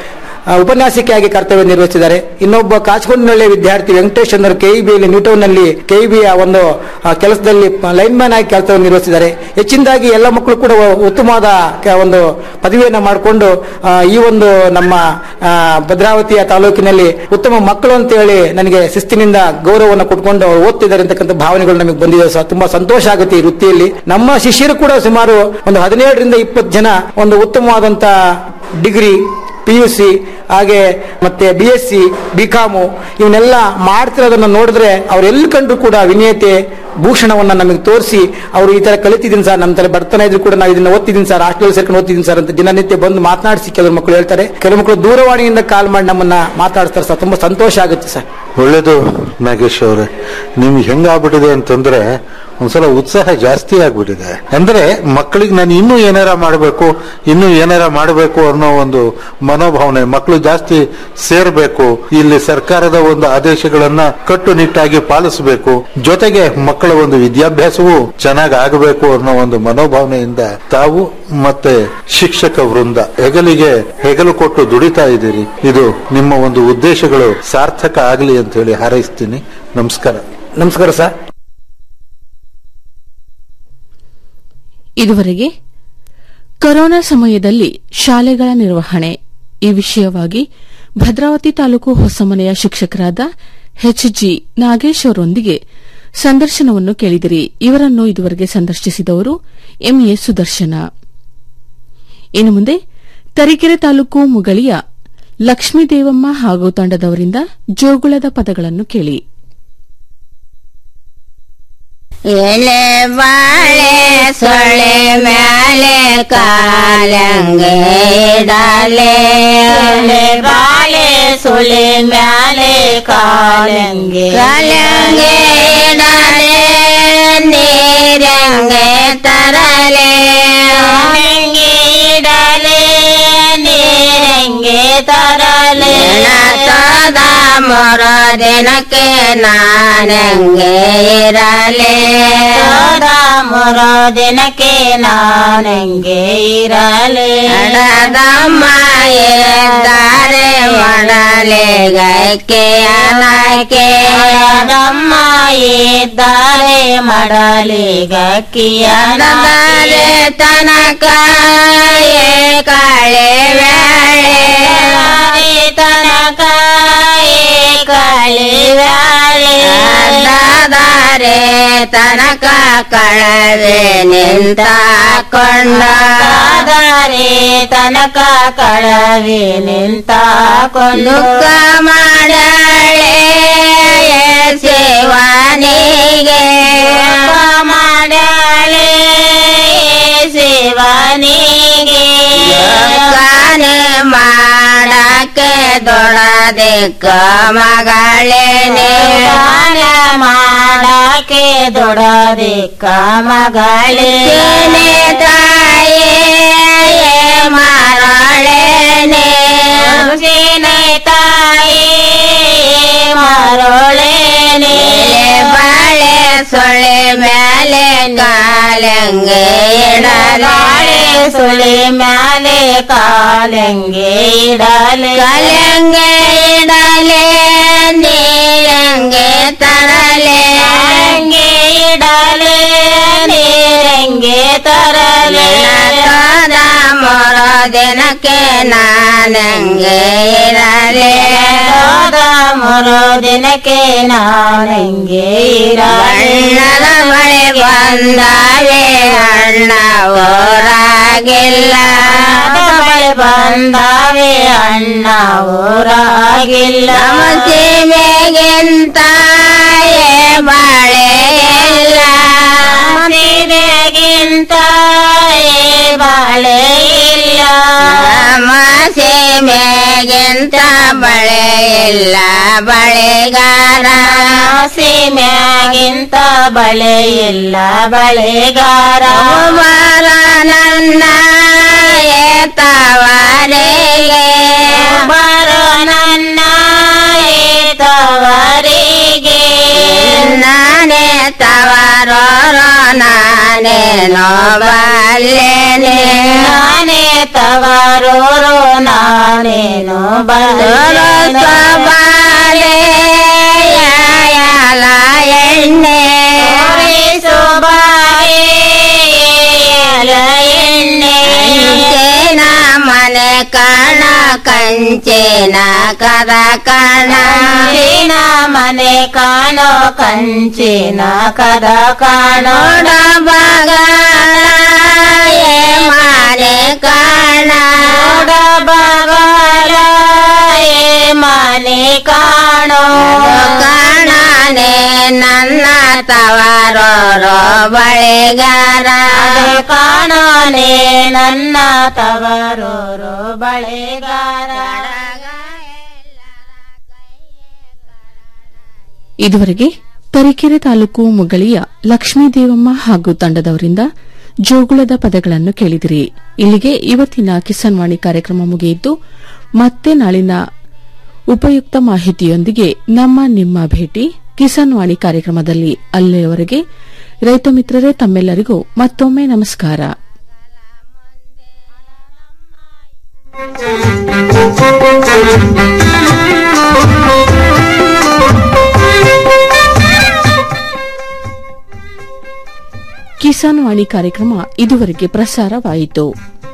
ಆ, ಉಪನ್ಯಾಸಕಿಯಾಗಿ ಕರ್ತವ್ಯ ನಿರ್ವಹಿಸಿದ್ದಾರೆ ಇನ್ನೊಬ್ಬ ಕಾಚಗೊಂಡಿನಳ್ಳಿ ವಿದ್ಯಾರ್ಥಿ ವೆಂಕಟೇಶ್ ಅವರು ಕೆಇಬಿಯಲ್ಲಿ ನ್ಯೂಟೌನ್ನಲ್ಲಿ ಕೆಇಬಿಯ ಒಂದು ಆ, ಕೆಲಸದಲ್ಲಿ ಲೈನ್ ಮ್ಯಾನ್ ಆಗಿ ಕೆಲಸವನ್ನು ನಿರ್ವಹಿಸಿದ್ದಾರೆ ಹೆಚ್ಚಿನದಾಗಿ ಎಲ್ಲ ಮಕ್ಕಳು ಕೂಡ ಉತ್ತಮವಾದ ಕ- ಒಂದು ಪದವಿಯನ್ನು ಮಾಡಿಕೊಂಡು ಈ ಒಂದು ನಮ್ಮ ಆ, ಭದ್ರಾವತಿಯ ತಾಲೂಕಿನಲ್ಲಿ ಉತ್ತಮ ಮಕ್ಕಳು ಅಂತ ಹೇಳಿ ನನಗೆ ಶಿಸ್ತಿನಿಂದ ಗೌರವವನ್ನು ಕೊಟ್ಕೊಂಡು ಅವ್ರು ಓದ್ತಿದ್ದಾರೆ ಅಂತಕ್ಕಂಥ ಭಾವನೆಗಳು ನಮಗೆ ಬಂದಿದೆ ಸಹ ತುಂಬಾ ಸಂತೋಷ ಆಗುತ್ತೆ ಈ ವೃತ್ತಿಯಲ್ಲಿ ನಮ್ಮ ಶಿಷ್ಯರು ಕೂಡ ಸುಮಾರು ಒಂದು ಹದಿನೇಳರಿಂದ ಇಪ್ಪತ್ತು ಜನ ಒಂದು ಉತ್ತಮವಾದಂತ ಡಿಗ್ರಿ ಪಿ ಯು ಸಿ ಹಾಗೆ ಮತ್ತೆ B S C B com ಇವನ್ನೆಲ್ಲ ಮಾಡ್ತಿರೋದನ್ನ ನೋಡಿದ್ರೆ ಅವ್ರೆಲ್ಲಿ ಕಂಡ್ರು ಕೂಡ ವಿನಯತೆ ಭೂಷಣವನ್ನ ನಮಗೆ ತೋರಿಸಿ ಅವರು ಈ ತರ ಕಲಿತಿದ್ದೀನಿ ಸರ್ ನಮ್ಮ ತರ ಬರ್ತಾನೆ ಇದ್ರು ಕೂಡ ನಾವು ಇದನ್ನ ಓದ್ತಿದ್ದೀನಿ ಸರ್ ಹಾಸ್ಟೆಲ್ ಸೇರ್ಕೊಂಡು ಓದ್ತಿದ್ದೀನಿ ಸರ್ ಅಂತ ದಿನನಿತ್ಯ ಬಂದು ಮಾತನಾಡಿಸಿ ಕೆಲವು ಮಕ್ಕಳು ಹೇಳ್ತಾರೆ ಕೆಲವು ಮಕ್ಕಳು ದೂರವಾಣಿಯಿಂದ ಕಾಲ್ ಮಾಡಿ ನಮ್ಮನ್ನ ಮಾತಾಡಿಸ್ತಾರೆ ಸರ್ ತುಂಬಾ ಸಂತೋಷ ಆಗುತ್ತೆ ಸರ್ ಒಳ್ಳೇದು ನಾಗೇಶ್ ಅವರೇ ನಿಮ್ಗೆ ಹೆಂಗಾಗ್ಬಿಟ್ಟಿದೆ ಅಂತಂದ್ರೆ ಒಂದ್ಸಲ ಉತ್ಸಾಹ ಜಾಸ್ತಿ ಆಗ್ಬಿಟ್ಟಿದೆ ಅಂದ್ರೆ ಮಕ್ಕಳಿಗೆ ನಾನು ಇನ್ನೂ ಏನಾರ ಮಾಡಬೇಕು ಇನ್ನೂ ಏನಾರ ಮಾಡಬೇಕು ಅನ್ನೋ ಒಂದು ಮನೋಭಾವನೆ ಮಕ್ಕಳು ಜಾಸ್ತಿ ಸೇರ್ಬೇಕು ಇಲ್ಲಿ ಸರ್ಕಾರದ ಒಂದು ಆದೇಶಗಳನ್ನ ಕಟ್ಟುನಿಟ್ಟಾಗಿ ಪಾಲಿಸಬೇಕು ಜೊತೆಗೆ ಮಕ್ಕಳ ಒಂದು ವಿದ್ಯಾಭ್ಯಾಸವೂ ಚೆನ್ನಾಗಿ ಆಗಬೇಕು ಅನ್ನೋ ಒಂದು ಮನೋಭಾವನೆಯಿಂದ ತಾವು ಮತ್ತೆ ಶಿಕ್ಷಕ ವೃಂದ ಹೆಗಲಿಗೆ ಹೆಗಲು ಕೊಟ್ಟು ದುಡಿತಾ ಇದ್ದೀರಿ ಇದು ನಿಮ್ಮ ಒಂದು ಉದ್ದೇಶಗಳು ಸಾರ್ಥಕ ಆಗಲಿ ಅಂತ ಹೇಳಿ ಹಾರೈಸ್ತೀನಿ ನಮಸ್ಕಾರ ನಮಸ್ಕಾರ ಸರ್ ಇದುವರೆಗೆ ಕೊರೋನಾ ಸಮಯದಲ್ಲಿ ಶಾಲೆಗಳ ನಿರ್ವಹಣೆ ಈ ವಿಷಯವಾಗಿ ಭದ್ರಾವತಿ ತಾಲೂಕು ಹೊಸಮನೆಯ ಶಿಕ್ಷಕರಾದ ಎಚ್ ಜಿ ನಾಗೇಶ್ ಅವರೊಂದಿಗೆ ಸಂದರ್ಶನವನ್ನು ಕೇಳಿದಿರಿ ಇವರನ್ನು ಇದುವರೆಗೆ ಸಂದರ್ಶಿಸಿದವರು ಎಂಎ ಸುದರ್ಶನ ಇನ್ನು ಮುಂದೆ ತರೀಕೆರೆ ತಾಲೂಕು ಮುಗಳಿಯ ಲಕ್ಷ್ಮೀದೇವಮ್ಮ ಹಾಗೂ ತಂಡದವರಿಂದ ಜೋಗುಳದ ಪದಗಳನ್ನು ಕೇಳಿ ಎಲೆ ಬಾಳೆ ಸೊಳ್ಳೆ ಮ್ಯಾಲೆ ಕಾಲಂಗೆ ಡಾಲೆ ಎಲೆ ಬಾಳೆ ಸೊಳ್ಳೆ ಮ್ಯಾಲೆ ಕಾಲಂಗೆ ಕಾಲಂಗೆ ಡಾಲೆ ನೀರಂಗೆ ತರಲೆ ಹಂಗೆ ಇಡಲೆ ನೀರಂಗೆ ತರಲೆ ತದ ಮೊರ ದಿನಕ್ಕೆ ನಾನಂಗೆ ಇರಲೆ ತದ ಮೊರ ದಿನಕ್ಕೆ ನಾನಂಗೆ ಇರಲೆ ಅಡದಮ್ಮ ಎದ್ದಾರೆ ಮಾಡಲೆ ಗೈಕೆ ಅನಕೆ ಅಡದಮ್ಮ ಇದ್ದಾರೆ ಮಾಡಲಿ ಗಕ್ಕಿಯನದರೆ ತನಕ ಏ ಕಾಳೆ ವ್ಯಾಳೆ ತನಕ ಏ ಕಾಳೆ ವ್ಯಾಳೆ ದಾರೆ ತನಕ ಕಳವೆ ನಿಂತ ಕೊಂಡ ದಾರೆ ತನಕ ಕಳವೆ ನಿಂತ ದುಃಖ ಮಾಡಳೆ ಸೇವಾನಿಗೆ ಮಾಡಳೆ ಸೇವಾನಿಗೆ ಕಾನೆ ಮಾಡಕ್ಕೆ ದೊಡದಿಕ್ಕ ಮಗಳೇನೆ ಮಾಡಕ್ಕೆ ದೊಡದಿಕ್ಕ ಮಗಳೇನೆ ತಾಯೇ ಮಾರಳೇನೆ ಸೀನೆ ತಾಯಿ ಮಾರೋಳೇನೆ ಬಾಳೆ ಸೊಳ್ಳೆ ಮ್ಯಾಲೆ ಕಾಲಂಗೆ ಇಡಲಾಳೆ ಸೊಳ್ಳೆ ಮ್ಯಾಲೆ ಕಾಲಂಗೆ ಇಡಲೆ ಕಾಲಂಗೆ ಇಡಲೆ ನೀರಂಗೆ ತರಲೆ ಹಂಗೆ ಇಡಲೆ ನೀರಂಗೆ ತರಲೆ ತದ ಮೊರ ದಿನಕ್ಕೆ ನಾನಂಗೆ ಇರಲೆ ತದ ಮೊರ ದಿನಕ್ಕೆ ನಾನಂಗೆ ಇರಣ್ಣದ ಮಳೆ ಬಂದಾವೆ ಅಣ್ಣ ಊರಾಗಿಲ್ಲ ಮಳೆ ಬಂದಾವೆ ಅಣ್ಣ ಊರಾಗಿಲ್ಲ ಸೀಮೆಗಿಂತ ಬಾಳೆ ಇಲ್ಲ ಸೀಮೆಗಿಂತ ಬಾಳೆ ಇಲ್ಲ ಸೀಮೆಗಿಂತ ಬಳೆ ಇಲ್ಲ ಬಳೆಗಾರ ಸೀಮೆಗಿಂತ ಬಳೆ ಇಲ್ಲ ಬಳೆಗಾರ ಮಾರ ನನ್ನ ಏತವರಿಗೆ ಬರೋ ನನ್ನ ಏತವರಿಗೆ ನಾನೇ ತವರೋ ನಾನೇನೋ ಬಲ್ಲೇನೆ ನಾನೇ ತವರೋ ನಾನೇನೋ ನೀನು ಬಲ್ಲ ಬಾಲೆಯಲ ಎಣ್ಣೆ ಬಾಯಲ ಎಣ್ಣೆ ಕಂಚೇನ ಮನೆ ಕಣ ಕಂಚೇನ ಕದ ಕಣ ಕಂಚಿನ ಮನೆ ಕಾಣೋ ಕಂಚಿನ ಕದ ಕಾಣೋಡ ಬಗಲ ಮನೆ ಕಾಣ ಬಗಲ ಮನೆ ಕಾಣೋ ಕಾಣನೆ ನನ್ನ ತವರೋರೋ ಬಳೆಗಾರ ಕಾಣನೆ ನನ್ನ ತವರೋರೋ ಬಳೆಗಾರ ಇದುವರೆಗೆ ತರೀಕೆರೆ ತಾಲೂಕು ಮುಗಳಿಯ ಲಕ್ಷ್ಮೀದೇವಮ್ಮ ಹಾಗೂ ತಂಡದವರಿಂದ ಜೋಗುಳದ ಪದಗಳನ್ನು ಕೇಳಿದಿರಿ ಇಲ್ಲಿಗೆ ಇವತ್ತಿನ ಕಿಸಾನ್ ವಾಣಿ ಕಾರ್ಯಕ್ರಮ ಮುಗಿಯಿದ್ದು ಮತ್ತೆ ನಾಳಿನ ಉಪಯುಕ್ತ ಮಾಹಿತಿಯೊಂದಿಗೆ ನಮ್ಮ ನಿಮ್ಮ ಭೇಟಿ ಕಿಸಾನ್ ವಾಣಿ ಕಾರ್ಯಕ್ರಮದಲ್ಲಿ ಅಲ್ಲಿಯವರೆಗೆ ರೈತ ಮಿತ್ರರೇ ತಮ್ಮೆಲ್ಲರಿಗೂ ಮತ್ತೊಮ್ಮೆ ನಮಸ್ಕಾರ ಕಿಸಾನ್ ವಾಣಿ ಕಾರ್ಯಕ್ರಮ ಇದುವರೆಗೆ ಪ್ರಸಾರವಾಯಿತು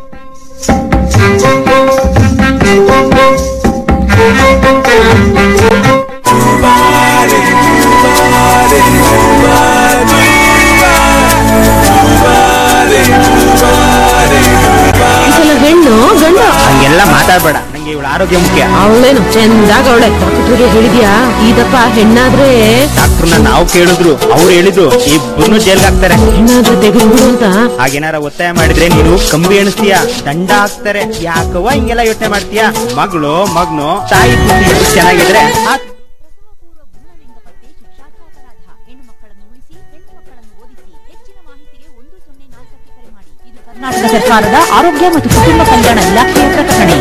ಈ ಸಲ ಹೆಣ್ಣು ಗಂಡು ಹಂಗೆಲ್ಲ ಮಾತಾಡ್ಬೇಡ ನಂಗೆ ಇವಳ ಆರೋಗ್ಯ ಮುಖ್ಯ ಅವಳೇನು ಚಂದಾಗ ಅವಳೆ ಡಾಕ್ಟರ್ಗೆ ಹೇಳಿದ್ಯಾ ಇದಪ್ಪ ಹೆಣ್ಣಾದ್ರೆ ಡಾಕ್ಟರ್ನ ನಾವು ಕೇಳಿದ್ರು ಅವ್ರು ಹೇಳಿದ್ರು ಇಬ್ಬರನ್ನು ಜೈಲ್ಗೆ ಹಾಕ್ತಾರೆ ಹೆಣ್ಣಾದ್ರೆ ತೆಗೆದ್ಬಿಡು ಅಂತ ಹಾಗೇನಾರ ಒತ್ತಾಯ ಮಾಡಿದ್ರೆ ನೀನು ಕಂಬಿ ಎಣಿಸ್ತೀಯ ದಂಡ ಹಾಕ್ತಾರೆ ಯಾಕವ್ವ ಹಿಂಗೆಲ್ಲ ಯೋಚನೆ ಮಾಡ್ತೀಯ ಮಗಳು ಮಗ್ನು ತಾಯಿ ಬುದ್ಧಿ ಎಷ್ಟು ಚೆನ್ನಾಗಿದ್ರೆ ಆ ಕರ್ನಾಟಕ ಸರ್ಕಾರದ ಆರೋಗ್ಯ ಮತ್ತು ಕುಟುಂಬ ಕಲ್ಯಾಣ ಇಲಾಖೆಯ ಪ್ರಕಟಣೆ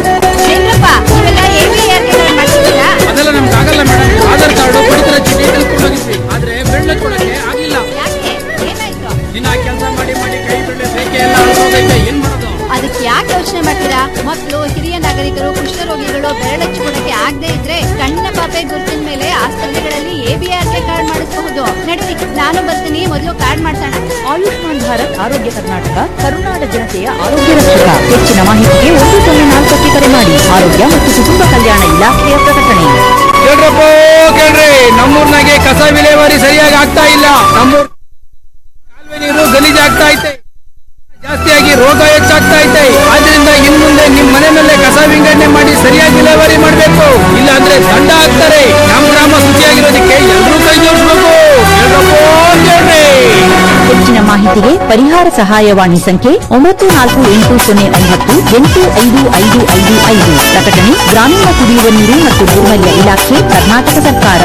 ಅದೆಲ್ಲ ನಮ್ಗೆ ಆಗಲ್ಲ ಮೇಡಮ್ ಆಧಾರ್ ಕಾರ್ಡ್ ಪಡಿತರ ಚೀಟಿ ತೆಗೆದುಕೊಂಡೋಗಿದ್ವಿ ಆದ್ರೆ ಬೆಳ್ಳ ಕೊಡಕ್ಕೆ ಆಗಿಲ್ಲ ದಿನ ಕೆಲಸ ಮಾಡಿ ಮಾಡಿ ಕೈ ಬೆಳ್ಳ ಬೇಕೆ ಎಲ್ಲ ಹೋಗೈತೆ ಏನ್ ಮಾಡೋದು ಅದಕ್ಕೆ ಯಾಕೆ ಯೋಚನೆ ಮಾಡ್ತೀರಾ ಮಕ್ಕಳು ಹಿರಿಯ ನಾಗರಿಕರು ಕುಷ್ಠರೋಗಿಗಳು ಬೆರಳಚ್ಚಿಕೊಳ್ಳಕ್ಕೆ ಆಗದೆ ಇದ್ರೆ ಕಣ್ಣಿನ ಪಾಪೆ ಗುರುತಿನ ಮೇಲೆ ಆಸ್ಪತ್ರೆಗಳಲ್ಲಿ ಎಬಿಆರ್ಕೆ ಕಾರ್ಡ್ ಮಾಡಿಸಬಹುದು ನಡೀರಿ ನಾನು ಬರ್ತೀನಿ ಮೊದಲು ಕಾರ್ಡ್ ಮಾಡ್ಸೋಣ ಆಯುಷ್ಮಾನ್ ಭಾರತ್ ಆರೋಗ್ಯ ಕರ್ನಾಟಕ ಕರುನಾಡ ಜನತೆಯ ಆರೋಗ್ಯ ರಕ್ಷಕ ಹೆಚ್ಚಿನ ಮಾಹಿತಿಗೆ ಒಂದು ಸೊನ್ನೆ ನಾಲ್ಕಕ್ಕೆ ಕರೆ ಮಾಡಿ ಆರೋಗ್ಯ ಮತ್ತು ಕುಟುಂಬ ಕಲ್ಯಾಣ ಇಲಾಖೆಯ ಪ್ರಕಟಣೆ ಕೇಳ್ರಪ್ಪ ಕೇಳ್ರಿ ನಮ್ಮೂರ್ನಾಗೆ ಕಸ ವಿಲೇವಾರಿ ಸರಿಯಾಗಿ ಆಗ್ತಾ ಇಲ್ಲ ನಮ್ಮೂರ್ ಕಾಲುವೆ ನೀರು ಗಲೀಜಾಗ್ತಾ ಐತೆ ಜಾಸ್ತಿಯಾಗಿ ರೋಗ ಹೆಚ್ಚಾಗ್ತಾ ಐತೆ ಆದ್ರಿಂದ ಇನ್ ಮುಂದೆ ನಿಮ್ ಮನೆ ಮೇಲೆ ಕಸ ವಿಂಗಡಣೆ ಮಾಡಿ ಸರಿಯಾಗಿ ವಿಲೇವಾರಿ ಮಾಡ್ಬೇಕು ಇಲ್ಲ ಅಂದ್ರೆ ದಂಡ ಹಾಕ್ತಾರೆ ನಮ್ಮ ಗ್ರಾಮ ಶುಚಿಯಾಗಿರೋದಕ್ಕೆ ಎಲ್ಲರೂ ಕೈ ಜೋಡಿಸ್ಬೇಕು ಕೇಳ್ರಪ್ಪ ಕೇಳ್ರಿ ಹೆಚ್ಚಿನ ಮಾಹಿತಿಗೆ ಪರಿಹಾರ ಸಹಾಯವಾಣಿ ಸಂಖ್ಯೆ ಒಂಬತ್ತು ನಾಲ್ಕು ಎಂಟು ಸೊನ್ನೆ ಒಂಬತ್ತು ಎಂಟು ಐದು ಐದು ಐದು ಐದು ಪ್ರಕಟಣೆ ಗ್ರಾಮೀಣ ಕುಡಿಯುವ ನೀರು ಮತ್ತು ನೈರ್ಮಲ್ಯ ಇಲಾಖೆ ಕರ್ನಾಟಕ ಸರ್ಕಾರ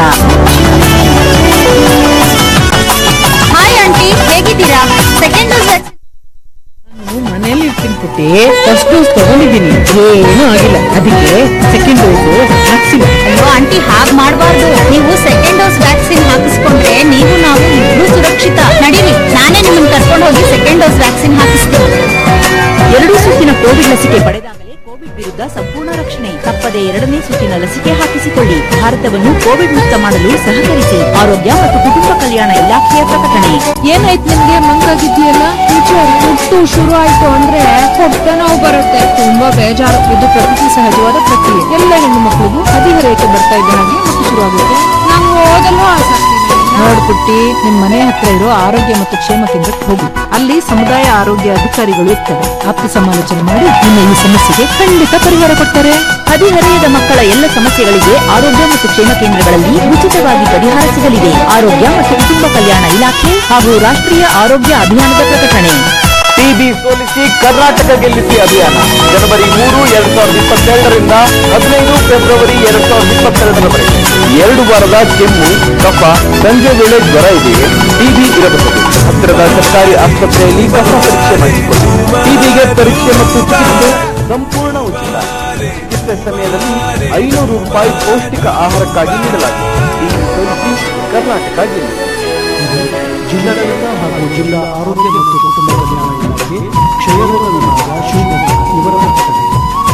ಹಾಯ್ ಆಂಟಿ ಹೇಗಿದ್ದೀರಾ ಸೆಕೆಂಡ್ ಡೋಸ್ ಮನೇಲಿ ಇರ್ತೀನಿ ಪುಟ್ಟಿ ಫಸ್ಟ್ ಡೋಸ್ ತಗೊಂಡಿದ್ದೀನಿ ಏನೂ ಆಗಿಲ್ಲ ಅದಕ್ಕೆ ಸೆಕೆಂಡ್ ಡೋಸ್ ವ್ಯಾಕ್ಸಿನ್ ಅಯ್ಯೋ ಆಂಟಿ ಹಾಗ್ ಮಾಡಬಾರ್ದು ನೀವು ಸೆಕೆಂಡ್ ಡೋಸ್ ವ್ಯಾಕ್ಸಿನ್ ಹಾಕಿಸ್ಕೊಂಡ್ರೆ ನೀವು ನಾವು ಇಬ್ರು ಸುರಕ್ಷಿತ ನಡೀರಿ ನಾನೇ ನಿಮ್ಮನ್ನ ಕರ್ಕೊಂಡು ಹೋಗಿ ಸೆಕೆಂಡ್ ಡೋಸ್ ವ್ಯಾಕ್ಸಿನ್ ಹಾಕಿಸ್ತೀನಿ ಎರಡೂ ಸುತ್ತಿನ ಕೋವಿಡ್ ಲಸಿಕೆ ಪಡೆದಾಗಲೇ ಕೋವಿಡ್ ವಿರುದ್ಧ ಸಂಪೂರ್ಣ ರಕ್ಷಣೆ ತಪ್ಪದೆ ಎರಡನೇ ಸುತ್ತಿನ ಲಸಿಕೆ ಹಾಕಿಸಿಕೊಳ್ಳಿ ಭಾರತವನ್ನು ಕೋವಿಡ್ ಮುಕ್ತ ಮಾಡಲು ಸಹಕರಿಸಿ ಆರೋಗ್ಯ ಮತ್ತು ಕುಟುಂಬ ಕಲ್ಯಾಣ ಇಲಾಖೆಯ ಪ್ರಕಟಣೆ ಏನಾಯ್ತು ನಿಮ್ಗೆ ಮಂಗಾಗಿದ್ಯಲ್ಲ ಹುಟ್ಟು ಶುರು ಆಯ್ತು ಅಂದ್ರೆ ಹೊಟ್ಟೆ ನೋವು ಬರುತ್ತೆ ತುಂಬಾ ಬೇಜಾರು ಇದು ಪ್ರಕೃತಿ ಸಹಜವಾದ ಪ್ರಕ್ರಿಯೆ ಎಲ್ಲ ಹೆಣ್ಣು ಮಕ್ಕಳಿಗೂ ಹದಿಹರೆಯಕ್ಕೆ ಬರ್ತಾ ಇದ್ದ ಹಾಗೆ ಮುಟ್ಟು ಶುರುವಾಗುತ್ತೆ ನಾವು ಓದಲು ಆಸಕ್ತಿ ನೋಡ್ಬಿಟ್ಟಿ ನಿಮ್ ಮನೆ ಹತ್ರ ಇರೋ ಆರೋಗ್ಯ ಮತ್ತು ಕ್ಷೇಮ ಕೇಂದ್ರಕ್ಕೆ ಹೋಗಿ ಅಲ್ಲಿ ಸಮುದಾಯ ಆರೋಗ್ಯ ಅಧಿಕಾರಿಗಳು ಇರ್ತಾರೆ ಆಪ್ತಿ ಸಮಾಲೋಚನೆ ಮಾಡಿ ನಿಮ್ಮ ಈ ಸಮಸ್ಯೆಗೆ ಖಂಡಿತ ಪರಿಹಾರ ಕೊಡ್ತಾರೆ ಹದಿಹರೆಯದ ಮಕ್ಕಳ ಎಲ್ಲ ಸಮಸ್ಯೆಗಳಿಗೆ ಆರೋಗ್ಯ ಮತ್ತು ಕ್ಷೇಮ ಕೇಂದ್ರಗಳಲ್ಲಿ ಉಚಿತವಾಗಿ ಪರಿಹಾರ ಸಿಗಲಿದೆ ಆರೋಗ್ಯ ಮತ್ತು ಕುಟುಂಬ ಕಲ್ಯಾಣ ಇಲಾಖೆ ಹಾಗೂ ರಾಷ್ಟ್ರೀಯ ಆರೋಗ್ಯ ಅಭಿಯಾನದ ಪ್ರಕಟಣೆ ಟಿಬಿ ಸೋಲಿಸಿ ಕರ್ನಾಟಕ ಗೆಲ್ಲಿಸಿ ಅಭಿಯಾನ ಜನವರಿ ಮೂರು ಎರಡ್ ಸಾವಿರದ ಇಪ್ಪತ್ತೆರಡರಿಂದ ಹದಿನೈದು ಫೆಬ್ರವರಿ ಎರಡ್ ಸಾವಿರದ ಇಪ್ಪತ್ತೆರಡರವರೆಗೆ ಎರಡು ವಾರದ ಕೆಮ್ಮು ಕಫ ಸಂಜೆ ವೇಳೆ ಜ್ವರ ಇದೆಯೇ ಟಿಬಿ ಇರಬಹುದು ಹತ್ತಿರದ ಸರ್ಕಾರಿ ಆಸ್ಪತ್ರೆಯಲ್ಲಿ ಕಫ ಪರೀಕ್ಷೆ ಮಾಡಿಸಿಕೊಳ್ಳಿ ಟಿಬಿಗೆ ಪರೀಕ್ಷೆ ಮತ್ತು ಚಿಕಿತ್ಸೆ ಸಂಪೂರ್ಣ ಉಚಿತ ಚಿಕಿತ್ಸೆ ಸಮಯದಲ್ಲಿ ಐನೂರು ರೂಪಾಯಿ ಪೌಷ್ಟಿಕ ಆಹಾರಕ್ಕಾಗಿ ನೀಡಲಾಗಿದೆ ಟಿಬಿ ಸೋಲಿಸಿ ಕರ್ನಾಟಕ ಗೆಲ್ಲಿಸಿ ಜಿಲ್ಲಾಡಳಿತ ಹಾಗೂ ಜಿಲ್ಲಾ ಆರೋಗ್ಯ ಮತ್ತು ಕುಟುಂಬ ಕಲ್ಯಾಣ ಇಲಾಖೆ ಕ್ಷಯರೋಗ ವಿಭಾಗ ಶಿವಮೊಗ್ಗ ಇವರ ಪ್ರಕಟಣೆ ಟಿಬಿ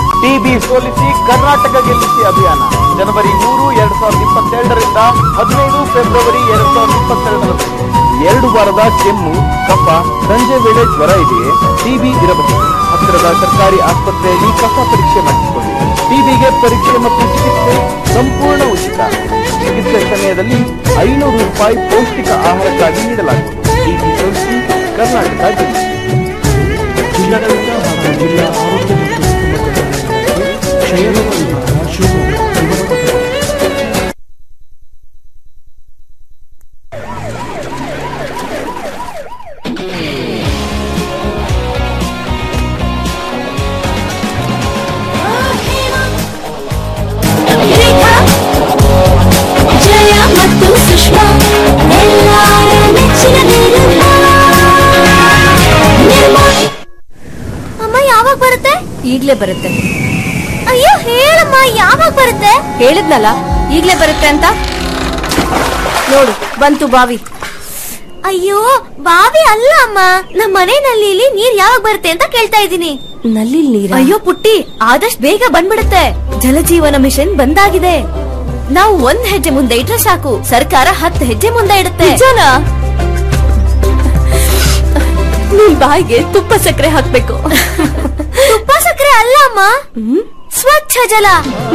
ಟಿಬಿ ಸೋಲಿಸಿ ಕರ್ನಾಟಕ ಗೆಲ್ಲಿಸಿ ಅಭಿಯಾನ ಜನವರಿ ಮೂರು ಎರಡ್ ಸಾವಿರದ ಇಪ್ಪತ್ತೆರಡರಿಂದ ಹದಿನೈದು ಫೆಬ್ರವರಿ ಎರಡ್ ಸಾವಿರದ ಇಪ್ಪತ್ತೆರಡರವರೆಗೆ ಎರಡು ವಾರದ ಕೆಮ್ಮು ಕಫ ಸಂಜೆ ವೇಳೆ ಜ್ವರ ಇದೆಯೇ ಟಿಬಿ ಇರಬಹುದು ಹತ್ತಿರದ ಸರ್ಕಾರಿ ಆಸ್ಪತ್ರೆಯಲ್ಲಿ ಕಫ ಪರೀಕ್ಷೆ ಮಾಡಿಸಿಕೊಳ್ಳಿ ಟಿಬಿಗೆ ಪರೀಕ್ಷೆ ಮತ್ತು ಚಿಕಿತ್ಸೆ ಸಂಪೂರ್ಣ ಉಚಿತ ಚಿಕಿತ್ಸೆ ಸಮಯದಲ್ಲಿ ಐನೂರು ರೂಪಾಯಿ ಪೌಷ್ಟಿಕ ಆಹಾರಕ್ಕಾಗಿ ನೀಡಲಾಗುವುದು ಟಿಬಿ ಸೋಲಿಸಿ ಕರ್ನಾಟಕ ಗೆಲ್ಲಿಸಿ ಜಿಲ್ಲಾಡಳಿತ ಹಾಗೂ ಜಿಲ್ಲಾ ಆರೋಗ್ಯ ಮತ್ತು ಕುಟುಂಬ ಕಲ್ಯಾಣ ಇಲಾಖೆ, ಕ್ಷಯರೋಗ ವಿಭಾಗ ಶಿವಮೊಗ್ಗ ಇವರ ಪ್ರಕಟಣೆ. ಜಯ ಮತ್ತು ಸುಷ್ಮಾ ಎಲ್ಲಾರ ನೆಚ್ಚಿನ ನಿರ್ಮಾ ನಿರ್ಮಾ ಅಮ್ಮ ಯಾವಾಗ ಬರುತ್ತೆ ಈಗ್ಲೇ ಬರುತ್ತೆ ಅಯ್ಯೋ ಹೇಳಮ್ಮ ಯಾವಾಗ ಬರುತ್ತೆ ಹೇಳಿದ್ನಲ್ಲ ಈಗ್ಲೇ ಬರುತ್ತೆ ಅಂತ ನೋಡು ಬಂತು ಬಾವಿ ಅಯ್ಯೋ ಬಾವಿ ಅಲ್ಲ ಅಮ್ಮ ನಮ್ಮ ಮನೆ ನಲ್ಲಿಲಿ ನೀರ್ ಯಾವಾಗ ಬರುತ್ತೆ ಅಂತ ಕೇಳ್ತಾ ಇದ್ದೀನಿ ನಲ್ಲಿ ನೀರ ಅಯ್ಯೋ ಪುಟ್ಟಿ ಆದಷ್ಟು ಬೇಗ ಬಂದ್ಬಿಡುತ್ತೆ ಜಲಜೀವನ ಮಿಷನ್ ಬಂದಾಗಿದೆ ನಾವು ಒಂದ್ ಹೆಜ್ಜೆ ಮುಂದೆ ಇಟ್ರೆ ಸಾಕು ಸರ್ಕಾರ ಹತ್ತು ಹೆಜ್ಜೆ ಮುಂದೆ ಇಡುತ್ತೆ ನಿನ್ ಬಾಯಿಗೆ ತುಪ್ಪ ಸಕ್ಕರೆ ಹಾಕ್ಬೇಕು ತುಪ್ಪ ಸಕ್ಕರೆ ಅಲ್ಲ ಅಮ್ಮ ಸ್ವಚ್ಛ ಜಲ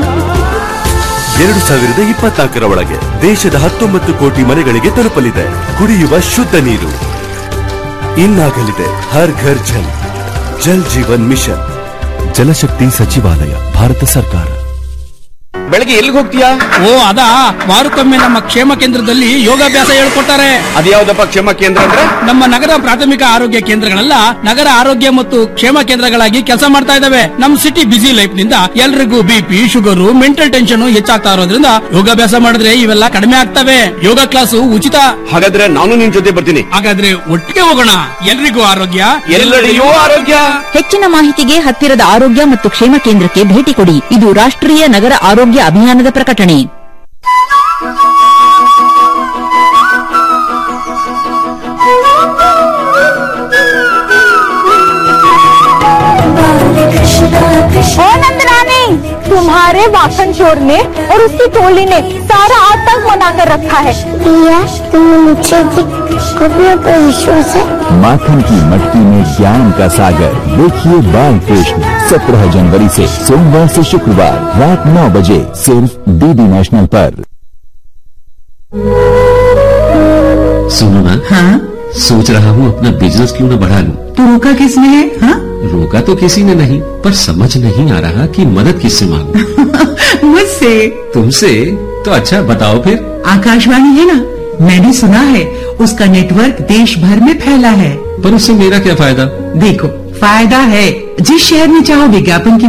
ಎರಡು ಸಾವಿರದ ಇಪ್ಪತ್ನಾಲ್ಕರ ಒಳಗೆ ದೇಶದ ಹತ್ತೊಂಬತ್ತು ಕೋಟಿ ಮನೆಗಳಿಗೆ ತಲುಪಲಿದೆ ಕುಡಿಯುವ ಶುದ್ಧ ನೀರು ಇನ್ನಾಗಲಿದೆ ಹರ್ ಘರ್ ಜಲ್ ಜಲ್ ಜೀವನ್ ಮಿಷನ್ ಜಲಶಕ್ತಿ ಸಚಿವಾಲಯ ಭಾರತ ಸರ್ಕಾರ ಬೆಳಗ್ಗೆ ಎಲ್ಲಿಗೆ ಹೋಗ್ತೀಯಾ ಓ ಅದಾ ವಾರಕ್ಕೊಮ್ಮೆ ನಮ್ಮ ಕ್ಷೇಮ ಕೇಂದ್ರದಲ್ಲಿ ಯೋಗಾಭ್ಯಾಸ ಹೇಳ್ಕೊಡ್ತಾರೆ ಅದ್ಯಾವ್ದಪ್ಪ ಕ್ಷೇಮ ಕೇಂದ್ರ ಅಂದ್ರೆ ನಮ್ಮ ನಗರ ಪ್ರಾಥಮಿಕ ಆರೋಗ್ಯ ಕೇಂದ್ರಗಳೆಲ್ಲ ನಗರ ಆರೋಗ್ಯ ಮತ್ತು ಕ್ಷೇಮ ಕೇಂದ್ರಗಳಾಗಿ ಕೆಲಸ ಮಾಡ್ತಾ ಇದಾವೆ ನಮ್ ಸಿಟಿ ಬಿಸಿ ಲೈಫ್ ನಿಂದ ಎಲ್ರಿಗೂ ಬಿಪಿ ಶುಗರ್ ಮೆಂಟಲ್ ಟೆನ್ಷನ್ ಹೆಚ್ಚಾಗ್ತಾ ಇರೋದ್ರಿಂದ ಯೋಗಾಭ್ಯಾಸ ಮಾಡಿದ್ರೆ ಇವೆಲ್ಲ ಕಡಿಮೆ ಆಗ್ತವೆ ಯೋಗ ಕ್ಲಾಸು ಉಚಿತ ಹಾಗಾದ್ರೆ ನಾನು ನಿನ್ ಜೊತೆ ಬರ್ತೀನಿ ಹಾಗಾದ್ರೆ ಒಟ್ಟಿಗೆ ಹೋಗೋಣ ಎಲ್ರಿಗೂ ಆರೋಗ್ಯ ಎಲ್ಲೆಡೆಯೂ ಆರೋಗ್ಯ ಹೆಚ್ಚಿನ ಮಾಹಿತಿಗೆ ಹತ್ತಿರದ ಆರೋಗ್ಯ ಮತ್ತು ಕ್ಷೇಮ ಕೇಂದ್ರಕ್ಕೆ ಭೇಟಿ ಕೊಡಿ ಇದು ರಾಷ್ಟ್ರೀಯ ನಗರ ಆರೋಗ್ಯ ಅಭಿಯಾನದ ಪ್ರಕಟಣೆ ओ नंदरानी तुम्हारे वासन चोर ने और उसकी टोली ने सारा आतंक मना कर रखा है प्रिया तुम्हें मुझसे भी कभी पर विश्वास है माखन की मटकी में ज्ञान का सागर देखिए बाल कृष्ण सत्रह जनवरी से सोमवार से शुक्रवार रात नौ बजे सिर्फ डीडी नेशनल पर सुनो ना हाँ सोच रहा हूँ अपना बिजनेस क्यों न बढ़ा लूं तो रोका किसने है हाँ रोका तो किसी ने नहीं पर समझ नहीं आ रहा कि मदद किससे मांगू मुझसे तुमसे तो अच्छा बताओ फिर आकाशवाणी है ना मैंने सुना है उसका नेटवर्क देश भर में फैला है पर उससे मेरा क्या फायदा देखो फायदा है जिस शहर में चाहो विज्ञापन की